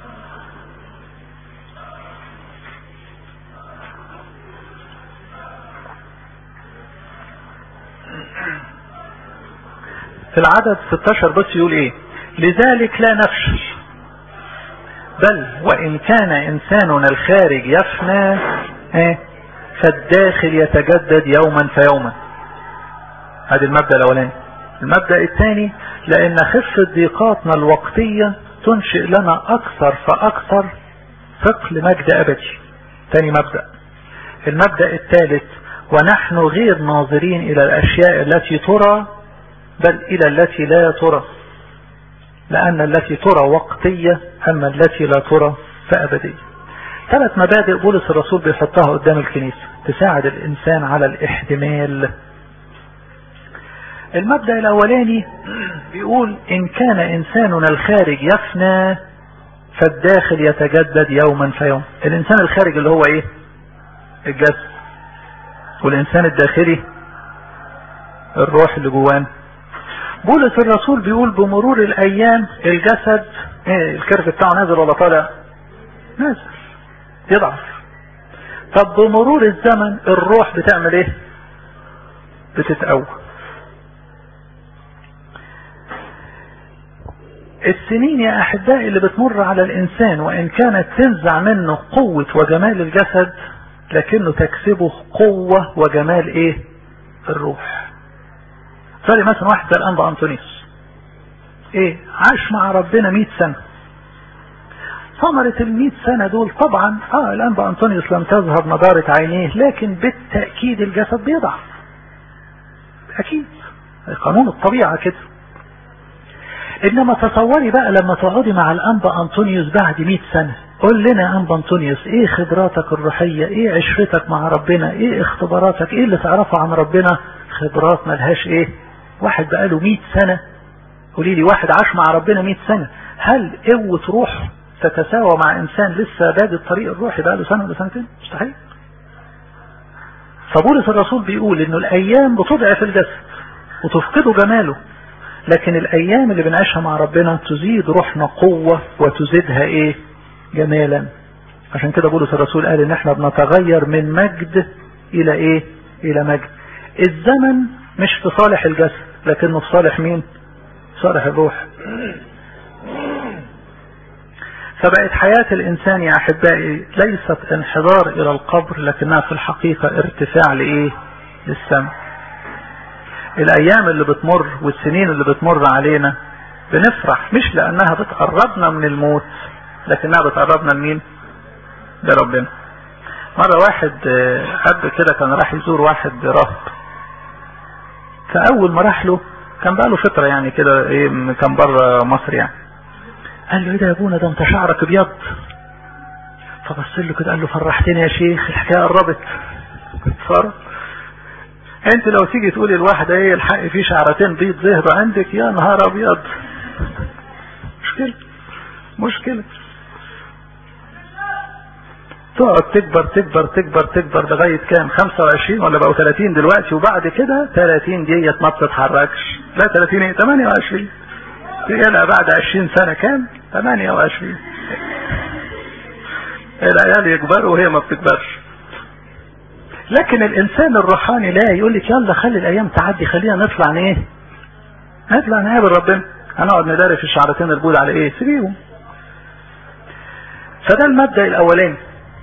في العدد 16 بص يقول ايه لذلك لا نفشل بل وان كان انساننا الخارج يفنى ايه فالداخل يتجدد يوما فيوما هذا المبدأ الاولاني المبدأ الثاني لان خفة ضيقاتنا الوقتية تنشئ لنا اكثر فاكثر ثقل مجد ابدي ثاني مبدأ المبدأ الثالث ونحن غير ناظرين الى الاشياء التي ترى بل الى التي لا ترى لان التي ترى وقتية اما التي لا ترى فابدية ثلاث مبادئ بولس الرسول بيحطها قدام الكنيسة تساعد الانسان على الاحتمال المبدأ الاولاني بيقول ان كان انساننا الخارج يفنى فالداخل يتجدد يوما فيوم الانسان الخارج اللي هو ايه الجسد والانسان الداخلي الروح اللي جوانا بولس الرسول بيقول بمرور الايام الجسد ايه الكيرف بتاعه نازل ولا طالع نازل يضعف طب بمرور الزمن الروح بتعمل ايه بتتقوى السنين يا احبائي اللي بتمر على الانسان وان كانت تنزع منه قوة وجمال الجسد لكنه تكسبه قوة وجمال ايه الروح فرق مثلا واحد زي الانبا انطونيوس ايه عاش مع ربنا مئة سنة ثمرة المئة سنة دول طبعا اه الانبا انطونيوس لم تظهر نضارة عينيه لكن بالتأكيد الجسد بيضعف اكيد قانون الطبيعة كده انما تصوري بقى لما تقعدي مع الانبا انطونيوس بعد 100 سنة قول لنا يا انبا انطونيوس ايه خبراتك الروحية ايه عشرتك مع ربنا ايه اختباراتك ايه اللي تعرفه عن ربنا خبرات ملهاش ايه واحد بقاله 100 سنة قولي لي واحد عاش مع ربنا 100 سنة هل قوة روح تتساوى مع انسان لسه بادئ الطريق الروحي بقاله سنة ولا سنتين مستحيل فبولس الرسول بيقول انه الايام بتضعف الجسد وتفقده جماله لكن الايام اللي بنعيشها مع ربنا تزيد روحنا قوة وتزيدها ايه جمالا عشان كده بولس الرسول قال ان احنا بنتغير من مجد الى ايه الى مجد الزمن مش في صالح الجسد لكنه في صالح مين صالح الروح فبقت حياة الانسان يا احبائي ليست انحدار الى القبر لكنها في الحقيقة ارتفاع لايه للسماء الايام اللي بتمر والسنين اللي بتمر علينا بنفرح مش لانها بتقربنا من الموت لكنها بتقربنا لمين لربنا مرة واحد أب كده كان راح يزور واحد راهب فأول ما راح له كان بقى له فترة يعني كده ايه كان بره مصر يعني قال له ايه ده يا ابونا ده انت شعرك ابيض فبص له كده قال له فرحتني يا شيخ الحكايه قربت فرح انت لو تيجي تقولي الواحده ايه الحق فيه شعرتين بيض ظهروا عندك يا نهار ابيض مشكله مشكله تقعد تكبر تكبر تكبر تكبر لغايه كام 25 ولا بقوا 30 دلوقتي وبعد كده 30 ديت ما بتتحركش لا 30 ايه 28 تقلع بعد 20 سنه كام 28 العيال يكبروا وهي ما بتكبرش لكن الانسان الروحاني لا يقول لك يلا خلي الايام تعدي خلينا نطلع ايه نطلع نقابل ربنا هنقعد نداري في الشعرتين البول على ايه سيبيهم فده المبدا الاولاني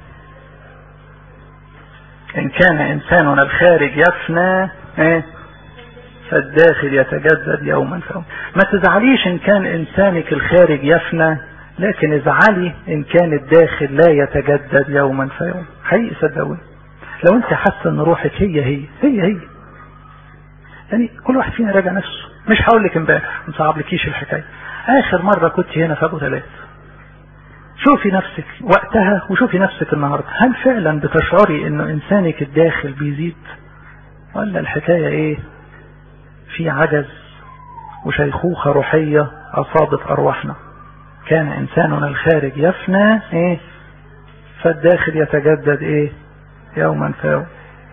ان كان انساننا الخارج يفنى ايه فالداخل يتجدد يوما فيوم ما تزعليش ان كان انسانك الخارج يفنى لكن ازعلي ان كان الداخل لا يتجدد يوما فيوم حقيقي صدقوني لو انت حاسه ان روحك هي هي هي هي يعني كل واحد فينا راجع نفسه مش هقول لك امبارح ما صعبلكيش الحكايه اخر مره كنت هنا في ابو ثلاث شوفي نفسك وقتها وشوفي نفسك النهارده هل فعلا بتشعري انه انسانك الداخل بيزيد ولا الحكايه ايه في عجز وشيخوخه روحيه اصابت ارواحنا كان انساننا الخارج يفنى ايه فالداخل يتجدد ايه يوما فيوم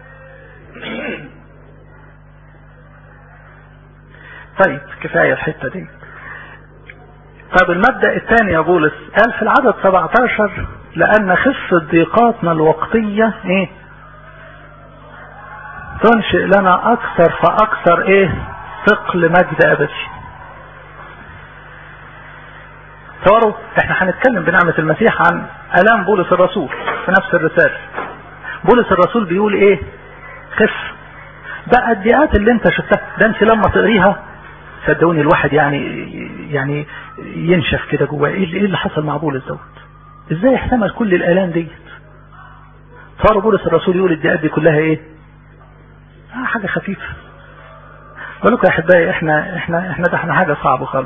طيب كفاية الحتة دي طب المبدأ الثاني يا بولس قال في العدد 17 لأن خفة ضيقاتنا الوقتية ايه تنشئ لنا أكثر فأكثر ايه ثقل مجد أبدي تصوروا احنا هنتكلم بنعمة المسيح عن ألام بولس الرسول في نفس الرسالة بولس الرسول بيقول ايه خف بقى الدقات اللي انت شفتها ده انت لما تقريها صدقوني الواحد يعني يعني ينشف كده جواه ايه اللي حصل مع بولس دوت ازاي احتمل كل الالام ديت صار بولس الرسول يقول الدقات دي كلها ايه آه حاجه خفيفه بقول لكم يا احبائي احنا احنا احنا ده احنا حاجه صعبه خالص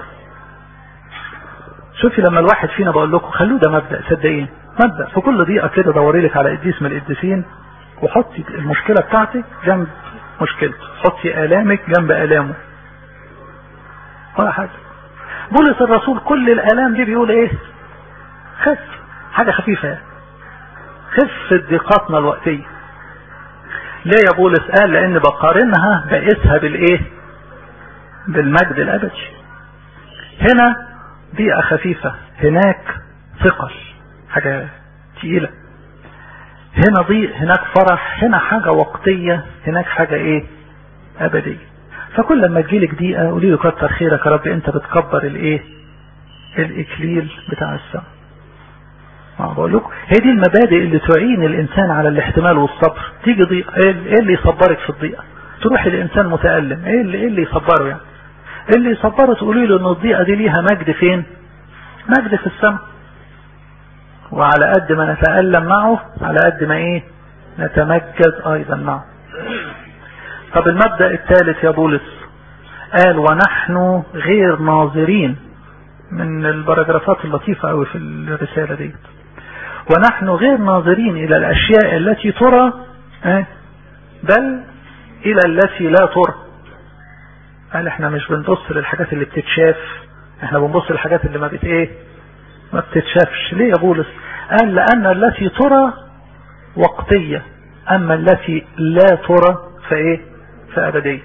شوفي لما الواحد فينا بقول لكم خلوه ده مبدا صدقين مبدا في كل دقيقه كده دوري لك على قديس من القديسين وحطي المشكله بتاعتك جنب مشكلته حطي الامك جنب الامه ولا حاجه بولس الرسول كل الالام دي بيقول ايه خف حاجه خفيفه يعني خف ضيقاتنا الوقتيه ليه يا بولس قال لان بقارنها بقيسها بالايه بالمجد الابدي هنا ضيقه خفيفه هناك ثقل حاجه تقيله هنا ضيق هناك فرح هنا حاجه وقتيه هناك حاجه ايه ابديه فكل لما تجيلك دقيقه قولي له كتر خيرك يا رب انت بتكبر الايه الاكليل بتاع السماء ما بقول لكم هي دي المبادئ اللي تعين الانسان على الاحتمال والصبر تيجي ضيقه ايه اللي يصبرك في الضيقه تروح الانسان متالم ايه اللي ايه اللي يصبره يعني اللي يصبره تقولي له ان الضيقه دي ليها مجد فين مجد في السماء وعلى قد ما نتألم معه على قد ما ايه نتمجد ايضا معه طب المبدأ الثالث يا بولس قال ونحن غير ناظرين من البراجرافات اللطيفة قوي في الرسالة دي ونحن غير ناظرين الى الاشياء التي ترى بل الى التي لا ترى قال احنا مش بنبص للحاجات اللي بتتشاف احنا بنبص للحاجات اللي ما بت ايه ما بتتشافش ليه يا بولس قال لان التي ترى وقتية اما التي لا ترى فايه فابدية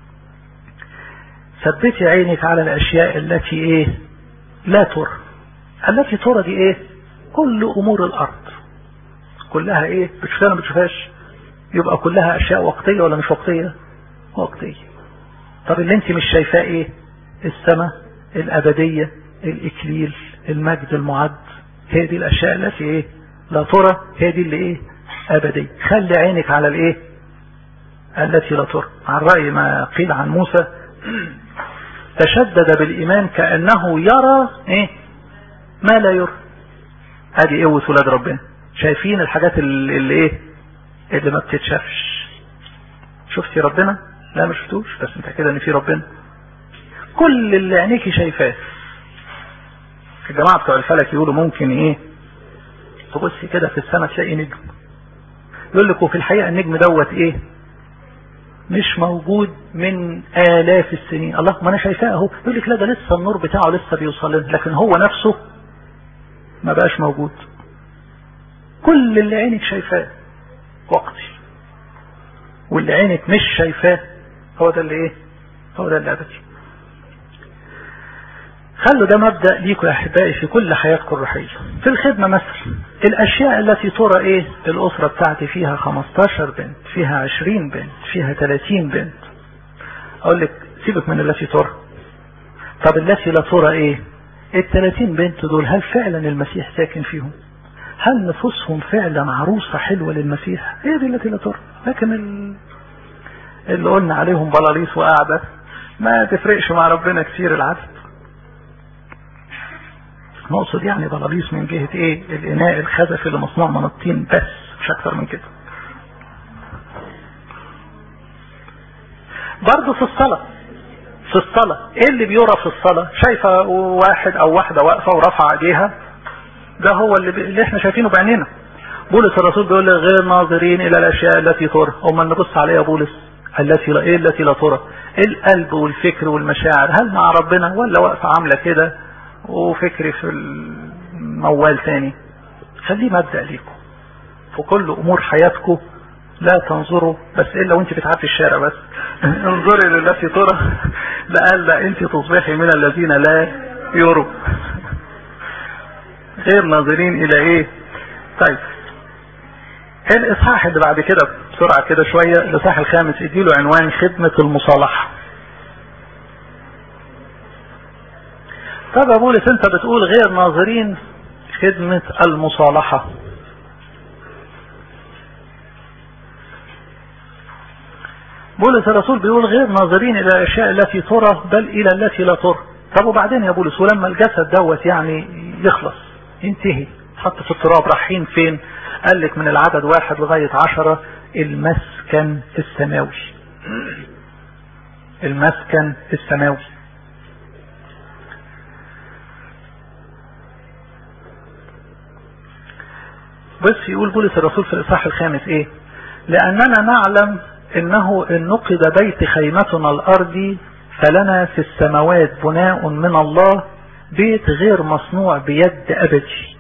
ثبتي عينك على الاشياء التي ايه لا ترى التي ترى دي ايه كل امور الارض كلها ايه بتشوفها ما بتشوفهاش يبقى كلها اشياء وقتية ولا مش وقتية وقتية طب اللي انت مش شايفاه ايه السماء الابدية الاكليل المجد المعد هي دي الاشياء التي ايه لا ترى هي دي اللي ايه ابدية خلي عينك على الايه التي لا ترى عن رأي ما قيل عن موسى تشدد بالايمان كأنه يرى ايه ما لا يرى ادي قوة ولاد ربنا شايفين الحاجات اللي, اللي ايه اللي ما بتتشافش شفتي ربنا لا ما شفتوش بس انت كده ان في ربنا كل اللي عينيكي شايفاه الجماعة بتوع الفلك يقولوا ممكن ايه تبصي كده في السماء تلاقي نجم يقول لك وفي الحقيقة النجم دوت ايه مش موجود من آلاف السنين الله ما انا شايفاه اهو يقول لك لا ده لسه النور بتاعه لسه بيوصل لنا لكن هو نفسه ما بقاش موجود كل اللي عينك شايفاه وقتي واللي عينك مش شايفاه هو ده اللي ايه هو ده اللي ابدي خلوا ده مبدأ ليكم يا احبائي في كل حياتكم الروحية في الخدمة مثلا الاشياء التي ترى ايه الاسرة بتاعتي فيها 15 بنت فيها 20 بنت فيها 30 بنت اقول لك سيبك من التي ترى طب التي لا ترى ايه ال 30 بنت دول هل فعلا المسيح ساكن فيهم هل نفوسهم فعلا عروسة حلوة للمسيح هي دي التي لا ترى لكن ال... اللي قلنا عليهم بلاليس وقاعدة ما تفرقش مع ربنا كتير العدد نقصد يعني بلاليس من جهة ايه الاناء الخزفي اللي مصنوع من الطين بس مش اكتر من كده برضه في الصلاة في الصلاة ايه اللي بيرى في الصلاة شايفة واحد او واحدة واقفة ورفع ايديها ده هو اللي, بي... اللي احنا شايفينه بعينينا بولس الرسول بيقول لي غير ناظرين الى الاشياء التي ترى امال نبص عليها بولس التي لا ايه التي لا ترى القلب والفكر والمشاعر هل مع ربنا ولا واقفة عاملة كده وفكري في الموال تاني خليه مبدأ ليكم في كل امور حياتكم لا تنظروا بس الا وانت بتعدي الشارع بس انظري للتي ترى لألا انت تصبحي من الذين لا يروا غير ناظرين الى ايه طيب الاصحاح اللي بعد كده بسرعة كده شوية الاصحاح الخامس اديله عنوان خدمة المصالحة طب يا بولس انت بتقول غير ناظرين خدمة المصالحة بولس الرسول بيقول غير ناظرين الى الاشياء التي ترى بل الى التي لا ترى طب وبعدين يا بولس ولما الجسد دوت يعني يخلص ينتهي حط في التراب رايحين فين قال لك من العدد واحد لغاية عشرة المسكن السماوي المسكن السماوي بس يقول بولس الرسول في الإصحاح الخامس إيه لأننا نعلم إنه إن نقد بيت خيمتنا الأرضي فلنا في السماوات بناء من الله بيت غير مصنوع بيد أبدي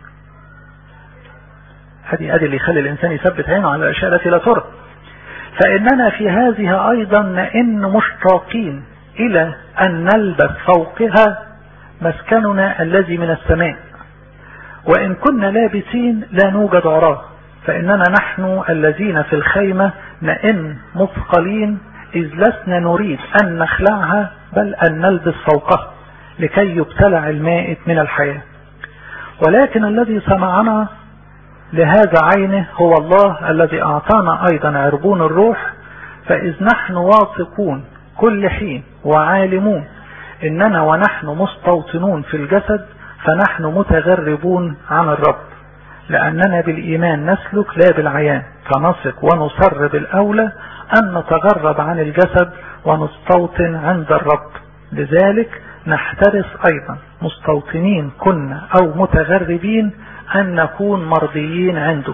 هذه أدي اللي يخلي الإنسان يثبت عينه على الأشياء التي لا ترى فإننا في هذه أيضا نئن مشتاقين إلى أن نلبس فوقها مسكننا الذي من السماء وإن كنا لابسين لا نوجد عراه فإننا نحن الذين في الخيمة نئن مثقلين إذ لسنا نريد أن نخلعها بل أن نلبس فوقها لكي يبتلع المائت من الحياة ولكن الذي صنعنا لهذا عينه هو الله الذي أعطانا أيضا عربون الروح فإذ نحن واثقون كل حين وعالمون إننا ونحن مستوطنون في الجسد فنحن متغربون عن الرب لأننا بالإيمان نسلك لا بالعيان فنثق ونصر بالأولى أن نتغرب عن الجسد ونستوطن عند الرب لذلك نحترس أيضا مستوطنين كنا أو متغربين أن نكون مرضيين عنده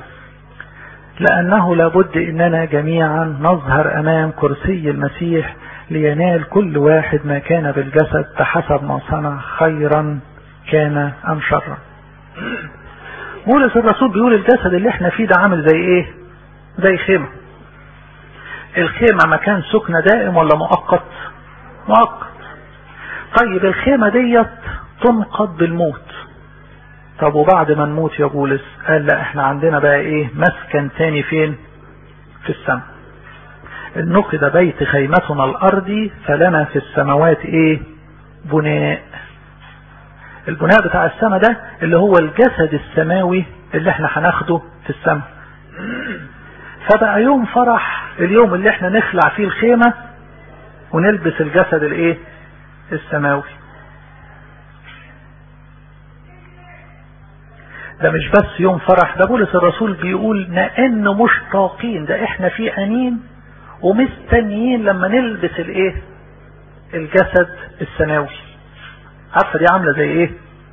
لأنه لابد إننا جميعا نظهر أمام كرسي المسيح لينال كل واحد ما كان بالجسد بحسب ما صنع خيرا كان أم شرا بولس الرسول بيقول الجسد اللي احنا فيه ده عامل زي ايه زي خيمة الخيمة مكان سكنة دائم ولا مؤقت مؤقت طيب الخيمة ديت تنقض بالموت طب وبعد ما نموت يا بولس قال لا احنا عندنا بقى ايه مسكن تاني فين في السماء النقد بيت خيمتنا الارضي فلنا في السماوات ايه بناء البناء بتاع السماء ده اللي هو الجسد السماوي اللي احنا هناخده في السماء فبقى يوم فرح اليوم اللي احنا نخلع فيه الخيمة ونلبس الجسد الايه السماوي ده مش بس يوم فرح ده بولس الرسول بيقول نأن مشتاقين ده احنا في انين ومستنيين لما نلبس الايه الجسد السماوي عارفه دي عامله زي ايه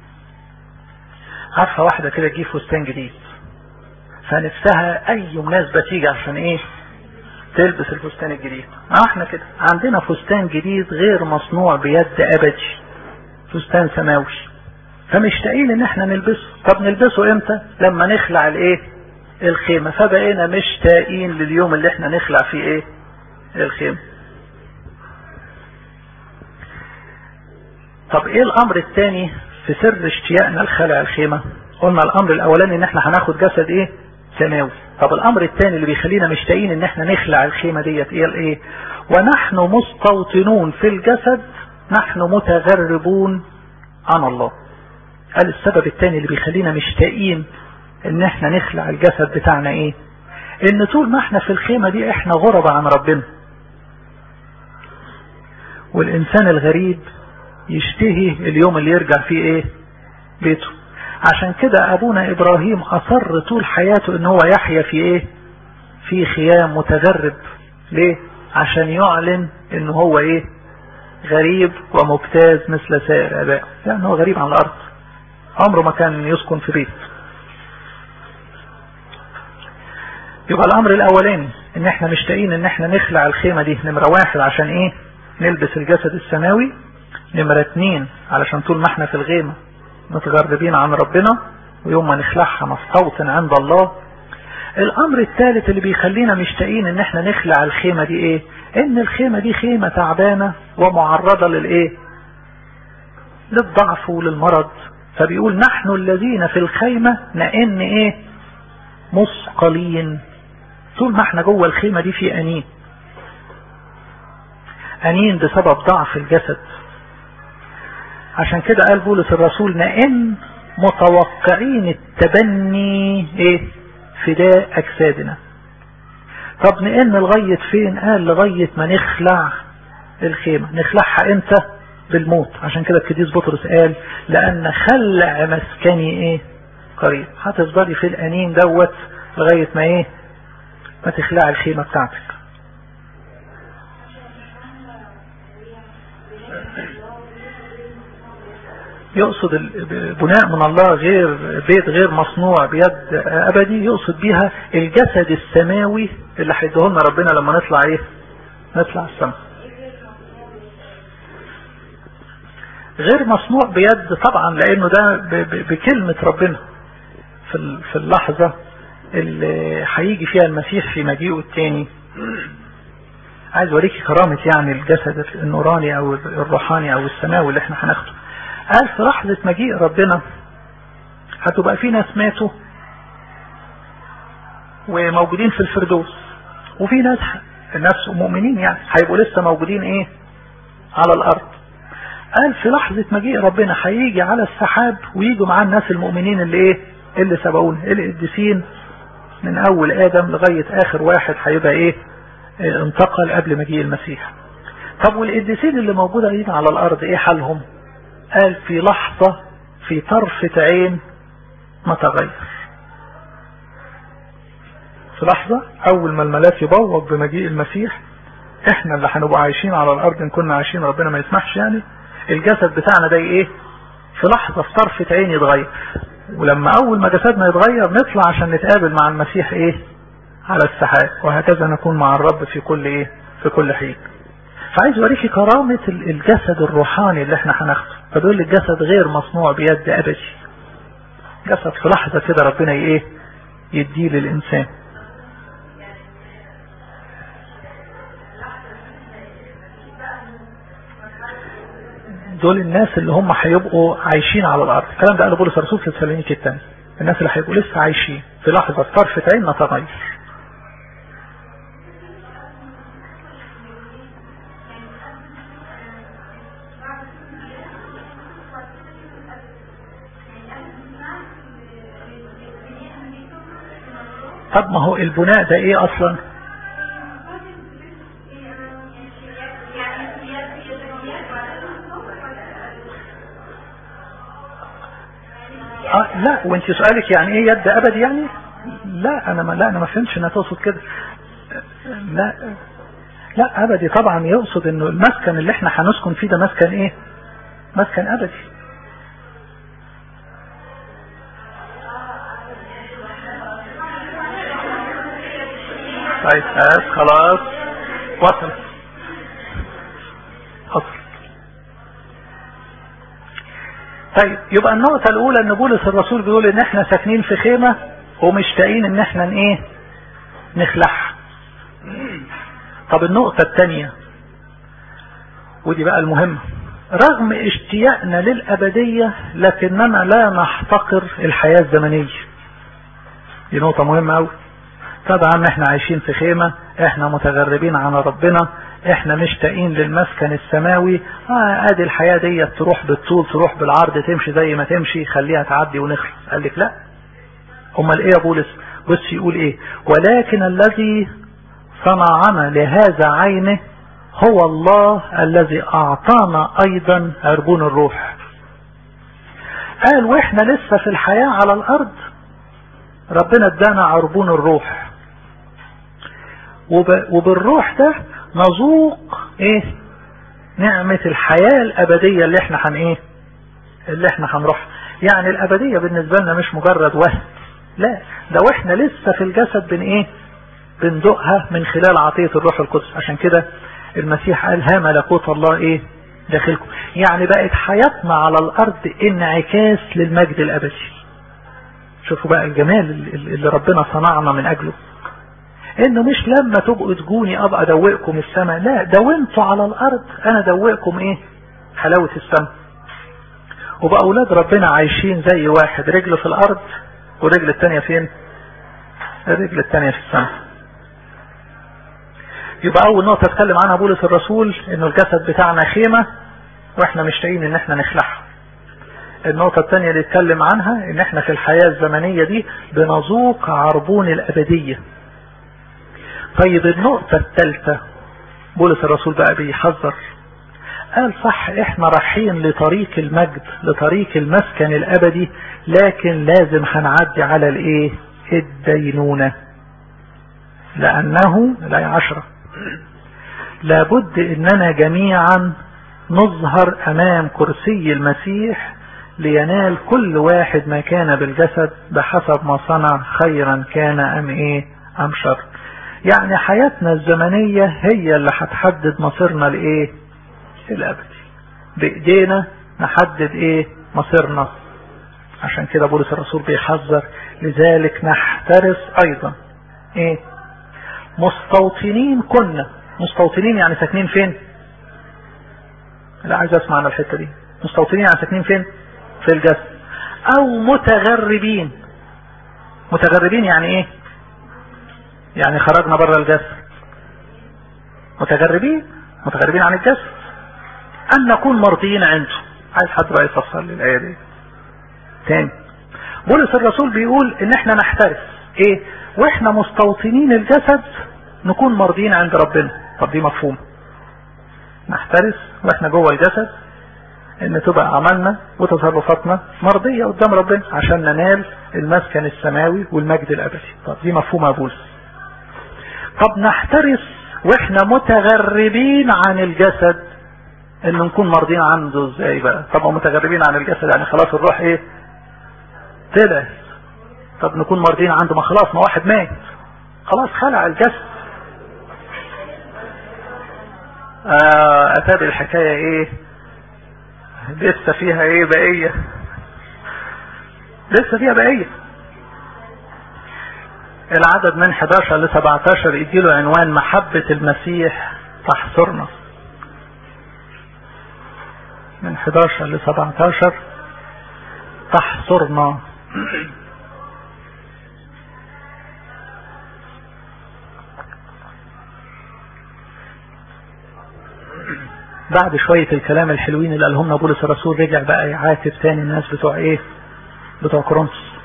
عارفه واحده كده تجيب فستان جديد فنفسها اي مناسبه تيجي عشان ايه تلبس الفستان الجديد احنا كده عندنا فستان جديد غير مصنوع بيد ابدي فستان سماوي فمشتاقين ان احنا نلبسه طب نلبسه امتى لما نخلع الايه الخيمه فبقينا مشتاقين لليوم اللي احنا نخلع فيه ايه الخيمه طب ايه الامر الثاني في سر اشتياقنا لخلع الخيمه قلنا الامر الاولاني ان احنا هناخد جسد ايه سماوي طب الامر الثاني اللي بيخلينا مشتاقين ان احنا نخلع الخيمه ديت ايه الايه ونحن مستوطنون في الجسد نحن متغربون عن الله قال السبب الثاني اللي بيخلينا مشتاقين ان احنا نخلع الجسد بتاعنا ايه ان طول ما احنا في الخيمه دي احنا غربة عن ربنا والانسان الغريب يشتهي اليوم اللي يرجع فيه ايه بيته عشان كده ابونا ابراهيم اصر طول حياته ان هو يحيا في ايه في خيام متغرب ليه عشان يعلن ان هو ايه غريب ومبتاز مثل سائر ابائه يعني هو غريب عن الارض عمره ما كان يسكن في بيت يبقى الامر الاولاني ان احنا مشتاقين ان احنا نخلع الخيمة دي نمرة واحد عشان ايه نلبس الجسد السماوي نمرة اتنين علشان طول ما احنا في الغيمة متغربين عن ربنا ويوم ما نخلعها نستوطن عند الله الامر الثالث اللي بيخلينا مشتاقين ان احنا نخلع الخيمة دي ايه ان الخيمة دي خيمة تعبانة ومعرضة للايه للضعف وللمرض فبيقول نحن الذين في الخيمة نئن ايه مثقلين طول ما احنا جوه الخيمة دي في انين انين بسبب ضعف الجسد عشان كده قال بولس الرسول نئن متوقعين التبني ايه فداء اجسادنا طب نئن لغاية فين قال لغاية ما نخلع الخيمة نخلعها امتى بالموت عشان كده القديس بطرس قال لان خلع مسكني ايه قريب هتفضلي في الانين دوت لغاية ما ايه ما تخلع الخيمة بتاعتك يقصد البناء من الله غير بيت غير مصنوع بيد ابدي يقصد بيها الجسد السماوي اللي هيديه لنا ربنا لما نطلع ايه نطلع السماء غير مصنوع بيد طبعا لانه ده بكلمة ربنا في في اللحظة اللي هيجي فيها المسيح في مجيئه الثاني عايز اوريكي كرامة يعني الجسد النوراني او الروحاني او السماوي اللي احنا هناخده قال في لحظة مجيء ربنا هتبقى في ناس ماتوا وموجودين في الفردوس وفي ناس الناس مؤمنين يعني هيبقوا لسه موجودين ايه على الارض قال في لحظة مجيء ربنا هيجي على السحاب ويجوا معاه الناس المؤمنين اللي ايه اللي سبقونا القديسين من اول ادم لغاية اخر واحد هيبقى ايه انتقل قبل مجيء المسيح طب والقديسين اللي موجودين على الارض ايه حالهم قال في لحظة في طرفة عين ما تغير في لحظة اول ما الملاك يبوق بمجيء المسيح احنا اللي هنبقى عايشين على الارض ان كنا عايشين ربنا ما يسمحش يعني الجسد بتاعنا ده ايه في لحظة في طرفة عين يتغير ولما اول ما جسدنا يتغير نطلع عشان نتقابل مع المسيح ايه على السحاب وهكذا نكون مع الرب في كل ايه في كل حين فعايز اوريكي كرامة الجسد الروحاني اللي احنا هناخده فبيقول الجسد غير مصنوع بيد ابدي جسد في لحظة كده ربنا ايه يديه للانسان دول الناس اللي هم هيبقوا عايشين على الارض الكلام ده قاله بولس الرسول في تسالونيكي الثاني الناس اللي هيبقوا لسه عايشين في لحظة طرفة عين نتغير طب ما هو البناء ده ايه اصلا آه لا وانت سؤالك يعني ايه يد ابدي يعني لا انا ما لا انا ما فهمتش انها تقصد كده لا لا ابدي طبعا يقصد انه المسكن اللي احنا هنسكن فيه ده مسكن ايه مسكن ابدي طيب خلاص وصل وصل طيب يبقى النقطة الأولى إن بولس الرسول بيقول إن إحنا ساكنين في خيمة ومشتاقين إن إحنا إيه؟ نخلعها. طب النقطة الثانية ودي بقى المهمة رغم اشتياقنا للأبدية لكننا لا نحتقر الحياة الزمنية. دي نقطة مهمة أوي. طبعا احنا عايشين في خيمة احنا متغربين عن ربنا احنا مشتاقين للمسكن السماوي اه ادي الحياة دي تروح بالطول تروح بالعرض تمشي زي ما تمشي خليها تعدي ونخلص قال لك لا امال ايه يا بولس بص يقول ايه ولكن الذي صنعنا لهذا عينه هو الله الذي اعطانا ايضا عربون الروح قال واحنا لسه في الحياة على الارض ربنا ادانا عربون الروح وب... وبالروح ده نذوق ايه نعمة الحياة الابدية اللي احنا هن ايه اللي احنا هنروح يعني الابدية بالنسبة لنا مش مجرد وهم لا ده واحنا لسه في الجسد بن ايه بندوقها من خلال عطية الروح القدس عشان كده المسيح قال ها ملكوت الله ايه داخلكم يعني بقت حياتنا على الارض انعكاس للمجد الابدي شوفوا بقى الجمال اللي ربنا صنعنا من اجله انه مش لما تبقوا تجوني ابقى ادوقكم السماء لا ده وانتوا على الارض انا ادوقكم ايه حلاوة السماء وبقى اولاد ربنا عايشين زي واحد رجل في الارض والرجل التانية فين الرجل التانية في السماء يبقى اول نقطة اتكلم عنها بولس الرسول انه الجسد بتاعنا خيمة واحنا مشتاقين ان احنا نخلعها النقطة الثانية اللي اتكلم عنها ان احنا في الحياة الزمنية دي بنذوق عربون الابدية طيب النقطة الثالثة بولس الرسول بقى بيحذر قال صح احنا رايحين لطريق المجد لطريق المسكن الابدي لكن لازم هنعدي على الايه الدينونة لانه لا عشرة لابد اننا جميعا نظهر امام كرسي المسيح لينال كل واحد ما كان بالجسد بحسب ما صنع خيرا كان ام ايه ام شر يعني حياتنا الزمنية هي اللي هتحدد مصيرنا لايه الابدي بايدينا نحدد ايه مصيرنا عشان كده بولس الرسول بيحذر لذلك نحترس ايضا ايه مستوطنين كنا مستوطنين يعني ساكنين فين لا عايز اسمع عن الحتة دي مستوطنين يعني ساكنين فين في الجسد او متغربين متغربين يعني ايه يعني خرجنا بره الجسد متغربين متغربين عن الجسد ان نكون مرضيين عنده عايز حد بقى يفسر لي الايه دي تاني بولس الرسول بيقول ان احنا نحترس ايه واحنا مستوطنين الجسد نكون مرضيين عند ربنا طب دي مفهوم نحترس واحنا جوه الجسد ان تبقى اعمالنا وتصرفاتنا مرضية قدام ربنا عشان ننال المسكن السماوي والمجد الابدي طب دي مفهومة بولس طب نحترس واحنا متغربين عن الجسد ان نكون مرضين عنده ازاي بقى طب متغربين عن الجسد يعني خلاص الروح ايه طلع طب نكون مرضين عنده ما خلاص ما واحد مات خلاص خلع الجسد آه اتاري الحكاية ايه لسه فيها ايه بقية لسه فيها بقية العدد من 11 ل 17 يديله عنوان محبة المسيح تحصرنا من 11 ل 17 تحصرنا بعد شوية الكلام الحلوين اللي قالهم لنا بولس الرسول رجع بقى يعاتب تاني الناس بتوع ايه بتوع كورنثوس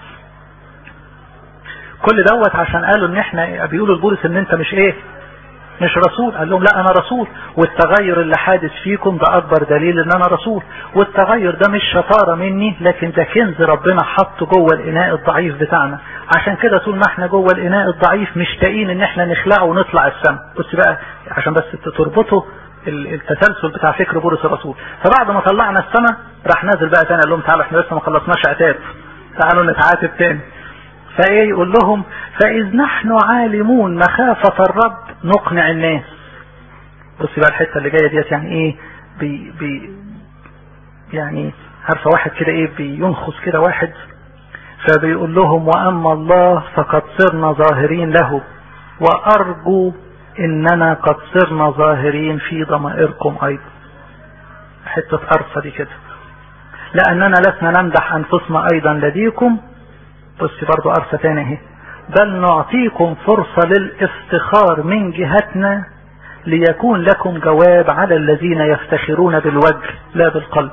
كل دوت عشان قالوا ان احنا بيقولوا لبولس ان انت مش ايه مش رسول قال لهم لا انا رسول والتغير اللي حادث فيكم ده اكبر دليل ان انا رسول والتغير ده مش شطارة مني لكن ده كنز ربنا حطه جوه الاناء الضعيف بتاعنا عشان كده طول ما احنا جوه الاناء الضعيف مشتاقين ان احنا نخلعه ونطلع السماء بص بقى عشان بس تربطه التسلسل بتاع فكر بولس الرسول فبعد ما طلعنا السماء راح نازل بقى تاني قال لهم تعالوا احنا لسه ما خلصناش عتاب تعالوا نتعاتب تاني فايه يقول لهم فاذ نحن عالمون مخافة الرب نقنع الناس بص بقى الحتة اللي جاية ديت يعني ايه بي بي يعني عارفة واحد كده ايه بينخص كده واحد فبيقول لهم واما الله فقد صرنا ظاهرين له وارجو اننا قد صرنا ظاهرين في ضمائركم ايضا حتة ارصة دي كده لاننا لسنا نمدح انفسنا ايضا لديكم بص برضو ارصة تاني اهي بل نعطيكم فرصة للافتخار من جهتنا ليكون لكم جواب على الذين يفتخرون بالوجه لا بالقلب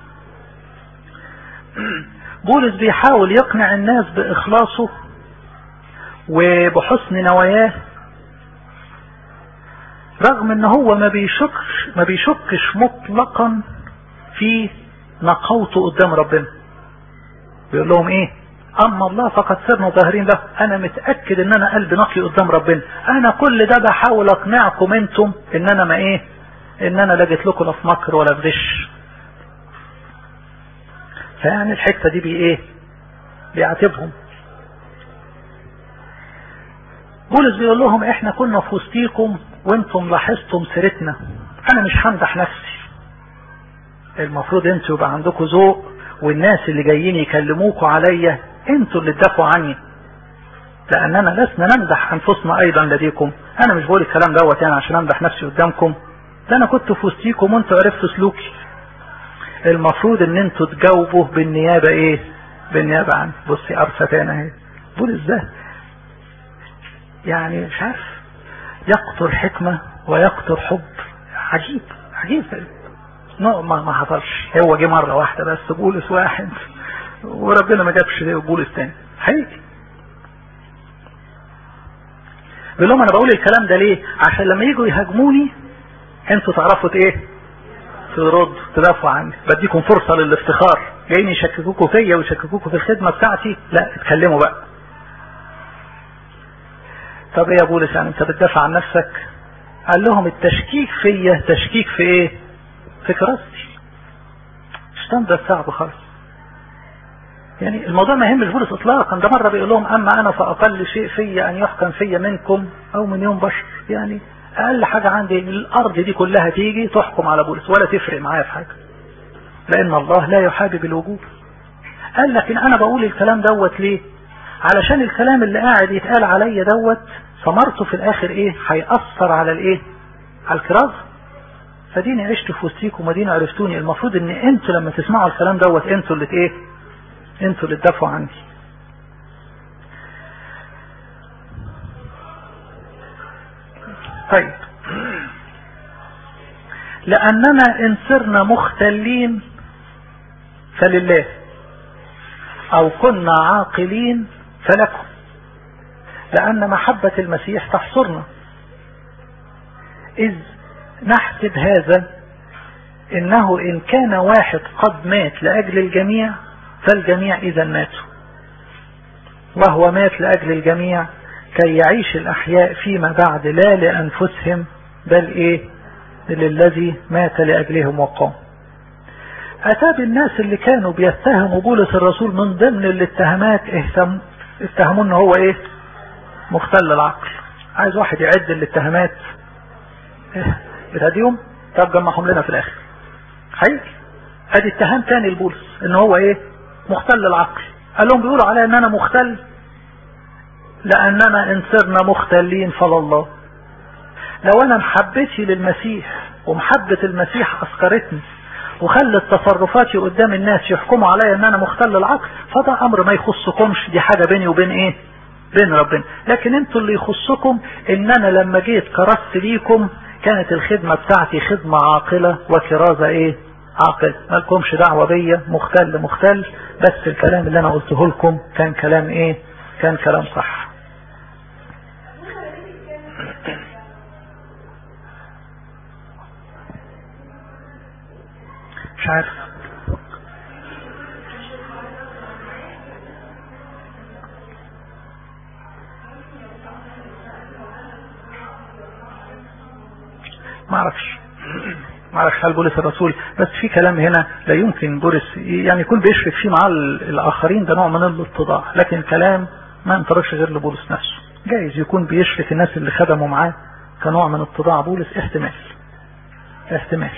بولس بيحاول يقنع الناس باخلاصه وبحسن نواياه رغم ان هو ما بيشكش ما بيشكش مطلقا في نقوته قدام ربنا بيقول لهم ايه اما الله فقد صرنا ظاهرين له انا متأكد ان انا قلبي نقي قدام ربنا انا كل ده بحاول اقنعكم انتم ان انا ما ايه ان انا لا جيت لكم لا في مكر ولا في غش فيعني الحتة دي بي ايه بيعاتبهم بولس بيقول لهم احنا كنا في وسطيكم وانتم لاحظتم سيرتنا انا مش همدح نفسي المفروض انتوا يبقى عندكم ذوق والناس اللي جايين يكلموكوا عليا انتوا اللي تدافعوا عني لاننا لسنا نمدح انفسنا ايضا لديكم انا مش بقول الكلام دوت يعني عشان امدح نفسي قدامكم ده انا كنت في وسطيكم وانتوا عرفتوا سلوكي المفروض ان انتوا تجاوبوا بالنيابة ايه بالنيابة عن بصي ارسة تاني اهي بولس ده يعني مش عارف يقطر حكمة ويقطر حب عجيب عجيب نوع ما ما حصلش هو جه مرة واحدة بس بولس واحد وربنا ما جابش بولس تاني حقيقي بيقول لهم انا بقول الكلام ده ليه عشان لما يجوا يهاجموني انتوا تعرفوا ايه ترد تدافعوا عني بديكم فرصة للافتخار جايين يشككوكوا فيا ويشككوكوا في الخدمة بتاعتي لا اتكلموا بقى طب ايه يا بولس يعني انت بتدافع عن نفسك قال لهم التشكيك فيا تشكيك في ايه في كراستي مش ده صعب خالص يعني الموضوع ما يهمش بولس اطلاقا ده مرة بيقول لهم اما انا فاقل شيء فيا ان يحكم فيا منكم او من يوم بشر يعني اقل حاجة عندي الارض دي كلها تيجي تحكم على بولس ولا تفرق معايا في حاجة لان الله لا يحابب الوجود قال لكن انا بقول الكلام دوت ليه علشان الكلام اللي قاعد يتقال عليا دوت ثمرته في الاخر ايه هيأثر على الايه على الكرازة فديني عشت في وسطيكم وديني عرفتوني المفروض ان انتوا لما تسمعوا الكلام دوت انتوا اللي ايه انتوا اللي تدافعوا عني طيب لأننا إن صرنا مختلين فلله أو كنا عاقلين فلكم لأن محبة المسيح تحصرنا إذ نحسب هذا إنه إن كان واحد قد مات لأجل الجميع فالجميع إذا ماتوا وهو مات لأجل الجميع كي يعيش الأحياء فيما بعد لا لأنفسهم بل إيه للذي مات لأجلهم وقام أتى بالناس اللي كانوا بيتهموا بولس الرسول من ضمن الاتهامات اهتم اتهموا ان هو ايه مختل العقل عايز واحد يعد الاتهامات إيه بتهديهم طب جمعهم لنا في الاخر حقيقي ادي اتهام تاني لبولس ان هو ايه مختل العقل قال لهم بيقولوا على ان انا مختل لاننا ان صرنا مختلين فلله لو انا محبتي للمسيح ومحبة المسيح اسكرتني وخلت تصرفاتي قدام الناس يحكموا عليا ان انا مختل العقل فده امر ما يخصكمش دي حاجة بيني وبين ايه بين ربنا لكن انتوا اللي يخصكم ان انا لما جيت كرست ليكم كانت الخدمة بتاعتي خدمة عاقلة وكرازة ايه عاقل مالكمش دعوة بيا مختل مختل بس الكلام اللي انا قلته لكم كان كلام ايه كان كلام صح عارف ما اعرفش ما اعرفش هل بولس الرسول بس في كلام هنا لا يمكن بولس يعني يكون بيشرك فيه مع الاخرين ده نوع من الاتضاع لكن كلام ما انطرقش غير لبولس نفسه جايز يكون بيشرك الناس اللي خدموا معاه كنوع من اتضاع بولس احتمال احتمال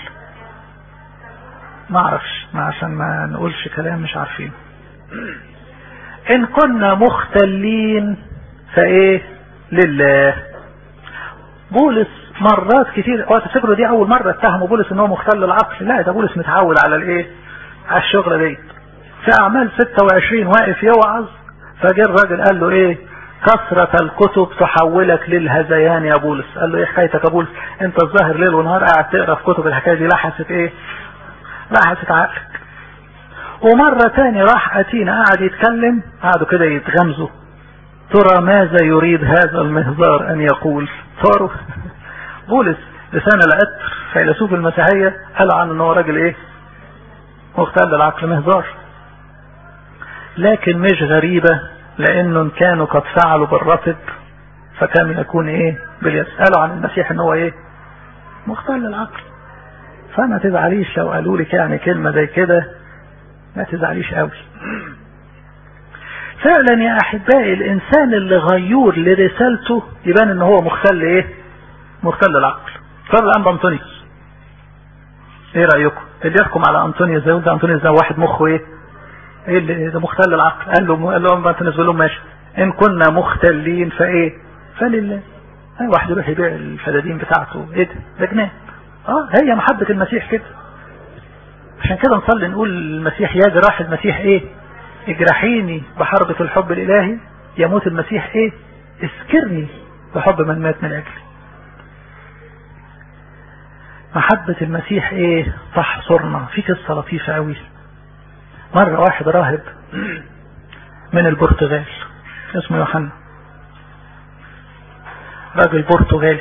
ما اعرفش ما عشان ما نقولش كلام مش عارفين ان كنا مختلين فايه لله بولس مرات كتير اوعى تفتكروا دي اول مره اتهموا بولس ان هو مختل العقل لا ده بولس متعود على الايه على الشغله دي في اعمال 26 واقف يوعظ فجاء الراجل قال له ايه كثرة الكتب تحولك للهذيان يا بولس قال له ايه حكايتك يا بولس انت الظاهر ليل ونهار قاعد تقرا في كتب الحكايه دي لحست ايه لحست عقلك ومرة تاني راح اتينا قاعد يتكلم قعدوا كده يتغمزوا ترى ماذا يريد هذا المهزار ان يقول صاروا بولس لسان العطر فيلسوف المسيحية قالوا عنه ان هو راجل ايه مختل العقل مهزار لكن مش غريبة لانه كانوا قد فعلوا بالرطب فكان يكون ايه باليد قالوا عن المسيح ان هو ايه مختل العقل فما تزعليش لو قالوا لك يعني كلمة زي كده ما تزعليش قوي فعلا يا احبائي الانسان اللي غيور لرسالته يبان ان هو مختل ايه مختل العقل صار الان بانطونيوس ايه رايكم اللي يحكم على انطونيوس ده ده انطونيوس ده واحد مخه ايه ايه اللي ده مختل العقل قال له قال لهم انطونيوس بيقول لهم ماشي ان كنا مختلين فايه فلله اي واحد يروح يبيع الفدادين بتاعته ايه ده ده جنان اه هي محبه المسيح كده عشان كده نصلي نقول المسيح يا جراح المسيح ايه اجرحيني بحربة الحب الالهي يموت المسيح ايه اسكرني بحب من مات من اجلي محبة المسيح ايه تحصرنا في قصة لطيفة قوي مرة واحد راهب من البرتغال اسمه يوحنا راجل برتغالي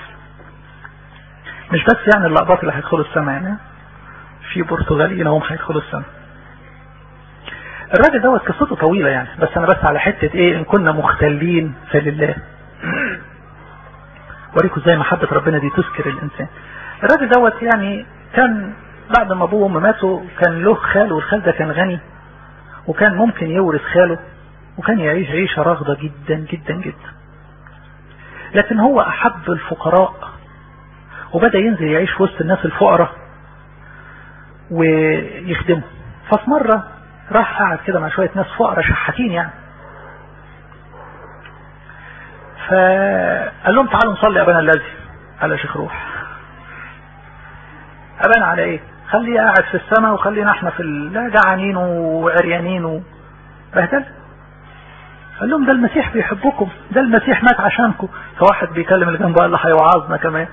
مش بس يعني اللقبات اللي هيدخلوا السماء يعني في برتغاليين هم هيدخلوا السماء الراجل دوت قصته طويلة يعني بس انا بس على حتة ايه ان كنا مختلين فلله وريكم ازاي محبة ربنا دي تذكر الانسان الراجل دوت يعني كان بعد ما ابوه وامه ماتوا كان له خال والخال ده كان غني وكان ممكن يورث خاله وكان يعيش عيشة راغدة جدا جدا جدا لكن هو احب الفقراء وبدأ ينزل يعيش في وسط الناس الفقراء ويخدمهم ففي مرة راح قعد كده مع شوية ناس فقراء شحاتين يعني فقال لهم تعالوا نصلي أبانا الذي قال يا شيخ روح أبانا على ايه خليه قاعد في السماء وخلينا احنا في لا جعانين وعريانين وبهدل قال لهم ده المسيح بيحبكم ده المسيح مات عشانكم فواحد بيكلم اللي جنبه قال له هيوعظنا كمان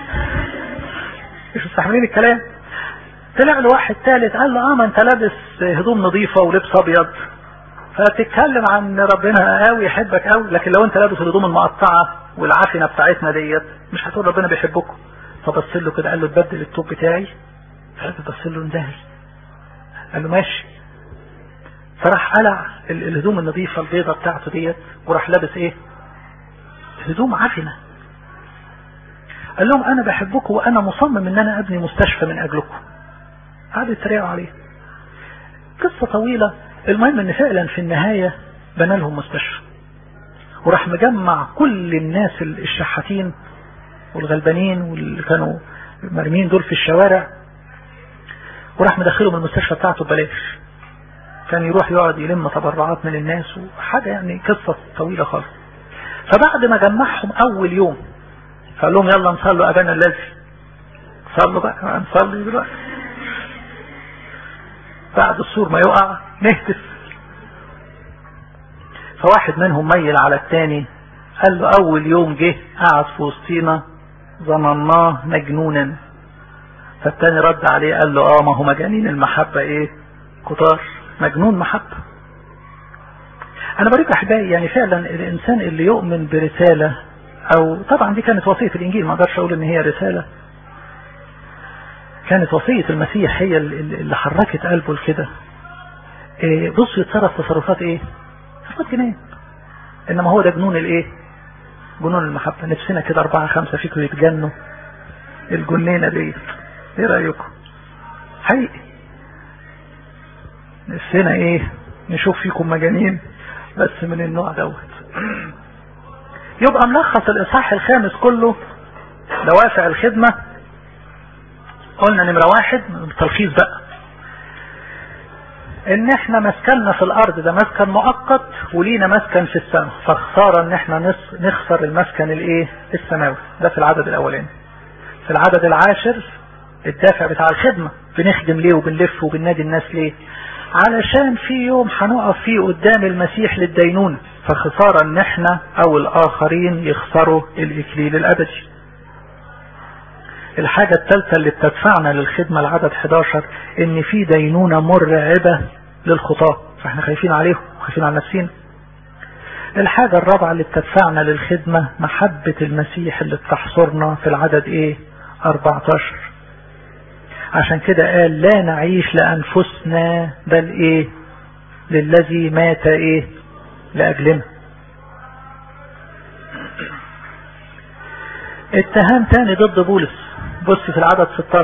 مش مستحملين الكلام طلع له واحد ثالث قال له اه ما انت لابس هدوم نظيفة ولبس ابيض فتتكلم عن ربنا قوي يحبك قوي لكن لو انت لابس الهدوم المقطعة والعافنة بتاعتنا ديت مش هتقول ربنا بيحبكم فبص له كده قال له تبدل التوب بتاعي فالراجل بص له اندهش قال له ماشي فراح قلع الهدوم النظيفة البيضة بتاعته ديت وراح لابس ايه هدوم عفنة قال لهم انا بحبكم وانا مصمم ان انا ابني مستشفى من اجلكم قعدوا يتريقوا عليه قصة طويلة المهم ان فعلا في النهاية بنى لهم مستشفى وراح مجمع كل الناس الشحاتين والغلبانين واللي كانوا مرمين دول في الشوارع وراح مدخلهم المستشفى بتاعته ببلاش كان يروح يقعد يلم تبرعات من الناس وحاجة يعني قصة طويلة خالص فبعد ما جمعهم اول يوم فقال لهم يلا نصلوا ابانا الذي صلوا بقى نصلي دلوقتي بعد السور ما يقع نهتف فواحد منهم ميل على التاني قال له اول يوم جه قعد في وسطينا ظنناه مجنونا فالتاني رد عليه قال له اه ما هو مجانين المحبة ايه كتار مجنون محبة انا بريك احبائي يعني فعلا الانسان اللي يؤمن برسالة او طبعا دي كانت وصية الانجيل ما اقدرش اقول ان هي رسالة كانت وصية المسيح هي اللي حركت قلبه لكده إيه بص يتصرف تصرفات ايه تصرفات جنان انما هو ده جنون الايه جنون المحبة نفسنا كده اربعة خمسة فيكم يتجنوا الجنينة دي ايه رأيكم حقيقي نفسنا ايه نشوف فيكم مجانين بس من النوع دوت يبقى ملخص الاصحاح الخامس كله دوافع الخدمة قلنا نمرة واحد تلخيص بقى ان احنا مسكننا في الارض ده مسكن مؤقت ولينا مسكن في السماء فخسارة ان احنا نخسر المسكن الايه السماوي ده في العدد الاولاني في العدد العاشر الدافع بتاع الخدمة بنخدم ليه وبنلف وبننادي الناس ليه علشان في يوم هنقف فيه قدام المسيح للدينونة فخسارة ان احنا او الاخرين يخسروا الاكليل الابدي الحاجة الثالثة اللي بتدفعنا للخدمة العدد 11 ان في دينونة مرعبة للخطاة فاحنا خايفين عليهم وخايفين على نفسينا الحاجة الرابعة اللي بتدفعنا للخدمة محبة المسيح اللي بتحصرنا في العدد ايه 14 عشان كده قال لا نعيش لأنفسنا بل ايه للذي مات ايه لأجلنا اتهام تاني ضد بولس بص في العدد 16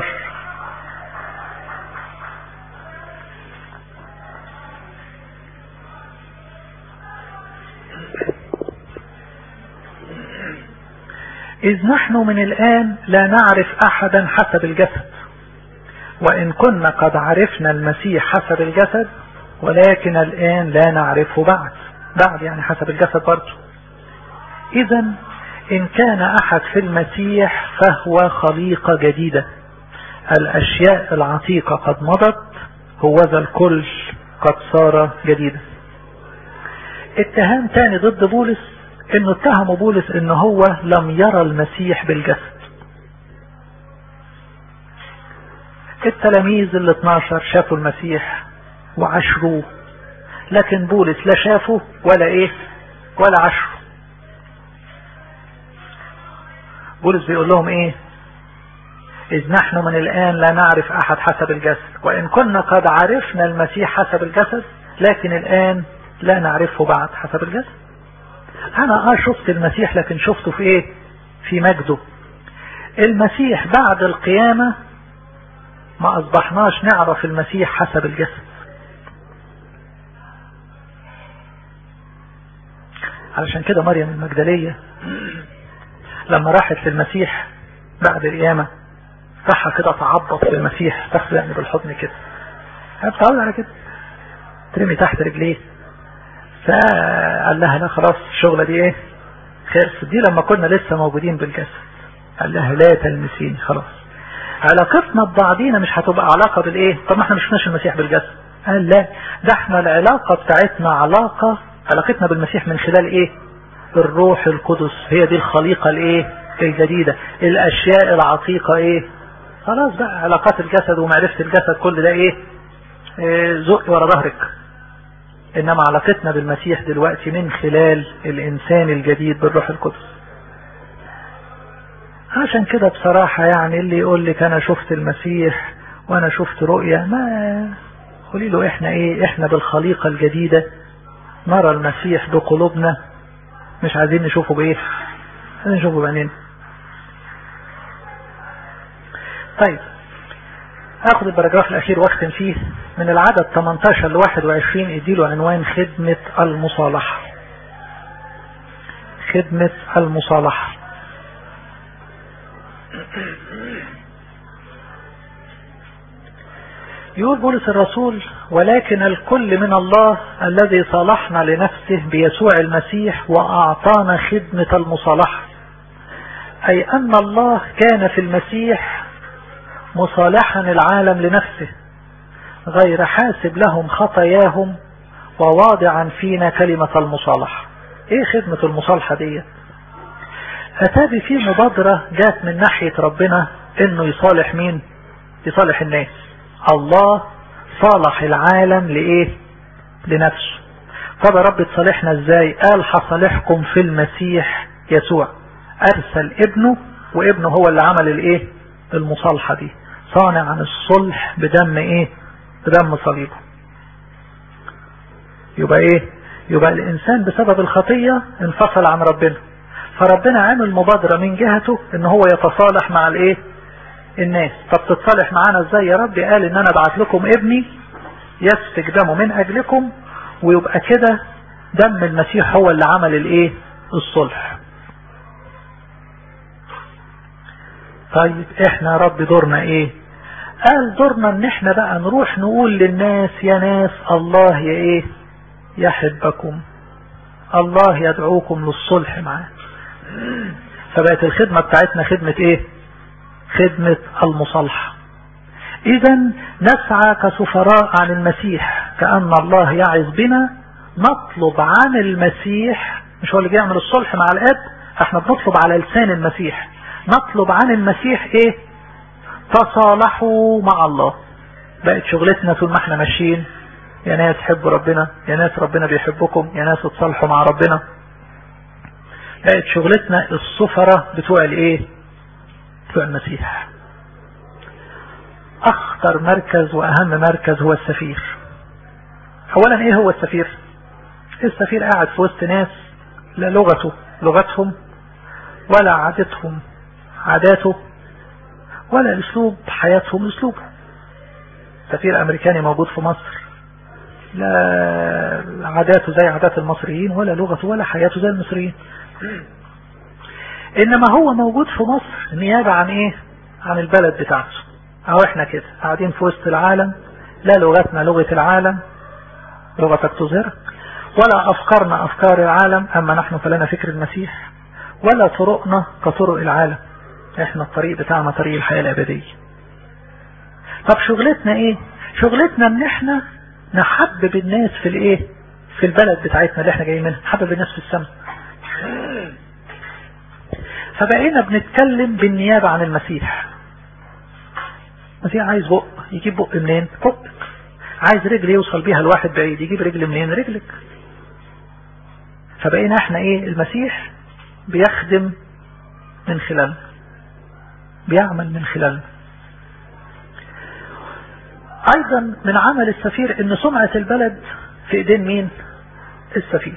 إذ نحن من الآن لا نعرف أحدا حسب الجسد وإن كنا قد عرفنا المسيح حسب الجسد ولكن الآن لا نعرفه بعد بعد يعني حسب الجسد برضه إذا إن كان أحد في المسيح فهو خليقة جديدة الأشياء العتيقة قد مضت هوذا الكل قد صار جديدا اتهام تاني ضد بولس انه اتهموا بولس ان هو لم يرى المسيح بالجسد التلاميذ ال 12 شافوا المسيح وعشروه لكن بولس لا شافه ولا ايه ولا عشره بولس بيقول لهم ايه إذ نحن من الآن لا نعرف أحد حسب الجسد وإن كنا قد عرفنا المسيح حسب الجسد لكن الآن لا نعرفه بعد حسب الجسد أنا آه شفت المسيح لكن شفته في إيه في مجده المسيح بعد القيامة ما أصبحناش نعرف المسيح حسب الجسد علشان كده مريم المجدلية لما راحت للمسيح بعد القيامة راح كده تعبط في المسيح تاخده يعني بالحضن كده بتعود على كده ترمي تحت رجليه فقال لها لا خلاص الشغلة دي ايه خلص دي لما كنا لسه موجودين بالجسد قال لها لا تلمسيني خلاص علاقتنا ببعضينا مش هتبقى علاقة بالايه طب ما احنا مش شفناش المسيح بالجسد قال لا ده احنا العلاقة بتاعتنا علاقة علاقتنا بالمسيح من خلال ايه الروح القدس هي دي الخليقة الايه الجديدة الاشياء العتيقة ايه خلاص بقى علاقات الجسد ومعرفة الجسد كل ده ايه, إيه زق ورا ظهرك انما علاقتنا بالمسيح دلوقتي من خلال الانسان الجديد بالروح القدس عشان كده بصراحة يعني اللي يقول لك انا شفت المسيح وانا شفت رؤية ما قولي له احنا ايه احنا بالخليقة الجديدة نرى المسيح بقلوبنا مش عايزين نشوفه بايه عايزين نشوفه بعينينا طيب اخد البراجراف الاخير واختم فيه من العدد 18 ل 21 اديله عنوان خدمة المصالحة خدمة المصالحة يقول بولس الرسول ولكن الكل من الله الذي صالحنا لنفسه بيسوع المسيح وأعطانا خدمة المصالحة أي أن الله كان في المسيح مصالحا العالم لنفسه غير حاسب لهم خطاياهم وواضعا فينا كلمة المصالحة ايه خدمة المصالحة دي اتابي في مبادرة جات من ناحية ربنا انه يصالح مين يصالح الناس الله صالح العالم لايه لنفسه طب يا رب تصالحنا ازاي قال هصالحكم في المسيح يسوع ارسل ابنه وابنه هو اللي عمل الايه المصالحة دي صانع عن الصلح بدم ايه بدم صليبه يبقى ايه يبقى الانسان بسبب الخطية انفصل عن ربنا فربنا عمل مبادرة من جهته ان هو يتصالح مع الايه الناس طب تتصالح معانا ازاي يا رب قال ان انا ابعت لكم ابني يسفك دمه من اجلكم ويبقى كده دم المسيح هو اللي عمل الايه الصلح طيب احنا يا رب دورنا ايه قال دورنا ان احنا بقى نروح نقول للناس يا ناس الله يا ايه يحبكم الله يدعوكم للصلح معاه فبقت الخدمة بتاعتنا خدمة ايه خدمة المصالحة اذا نسعى كسفراء عن المسيح كأن الله يعظ بنا نطلب عن المسيح مش هو اللي بيعمل الصلح مع الاب احنا بنطلب على لسان المسيح نطلب عن المسيح ايه تصالحوا مع الله بقت شغلتنا طول ما احنا ماشيين يا ناس حبوا ربنا يا ناس ربنا بيحبكم يا ناس اتصالحوا مع ربنا بقت شغلتنا السفرة بتوع الايه بتوع المسيح اخطر مركز واهم مركز هو السفير اولا ايه هو السفير السفير قاعد في وسط ناس لا لغته لغتهم ولا عادتهم عاداته ولا اسلوب حياتهم اسلوبه سفير امريكاني موجود في مصر لا عاداته زي عادات المصريين ولا لغته ولا حياته زي المصريين انما هو موجود في مصر نيابة عن ايه عن البلد بتاعته اهو احنا كده قاعدين في وسط العالم لا لغتنا لغة العالم لغتك تظهرك ولا افكارنا افكار العالم اما نحن فلنا فكر المسيح ولا طرقنا كطرق العالم احنا الطريق بتاعنا طريق الحياة الابدية طب شغلتنا ايه شغلتنا ان احنا نحبب الناس في الايه في البلد بتاعتنا اللي احنا جايين منها نحبب الناس في السماء فبقينا بنتكلم بالنيابة عن المسيح المسيح عايز بق يجيب بق منين بق عايز رجل يوصل بيها الواحد بعيد يجيب رجل منين رجلك فبقينا احنا ايه المسيح بيخدم من خلالنا بيعمل من خلالنا ايضا من عمل السفير ان سمعة البلد في ايدين مين السفير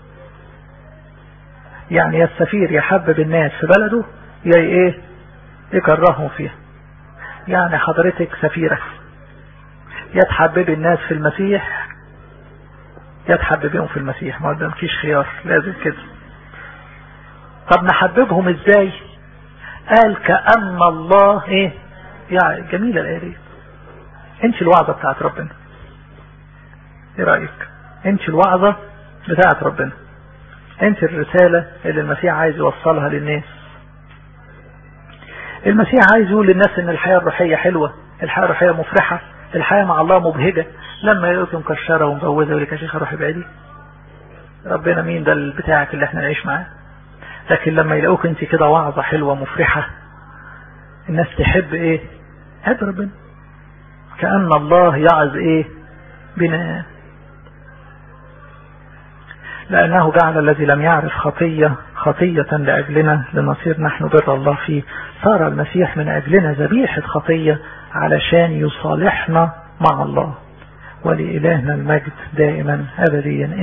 يعني يا السفير يحبب الناس في بلده يا ايه يكرههم فيها يعني حضرتك سفيرة يا تحببي الناس في المسيح يا تحببيهم في المسيح ما قدامكيش خيار لازم كده طب نحببهم ازاي قال كأن الله ايه يعني جميلة الآية دي انت الوعظة بتاعت ربنا ايه رأيك انت الوعظة بتاعت ربنا انت الرسالة اللي المسيح عايز يوصلها للناس المسيح عايز يقول للناس ان الحياة الروحية حلوة الحياة الروحية مفرحة الحياة مع الله مبهجة لما يلاقوك مكشرة ومجوزة يقول لك يا شيخ روحي بعيدي ربنا مين ده بتاعك اللي احنا نعيش معاه لكن لما يلاقوك انت كده وعظة حلوة مفرحة الناس تحب ايه تحب ربنا كأن الله يعظ ايه بنا لأنه جعل الذي لم يعرف خطية خطية لأجلنا لنصير نحن بر الله فيه صار المسيح من أجلنا ذبيحة خطية علشان يصالحنا مع الله ولإلهنا المجد دائما أبديا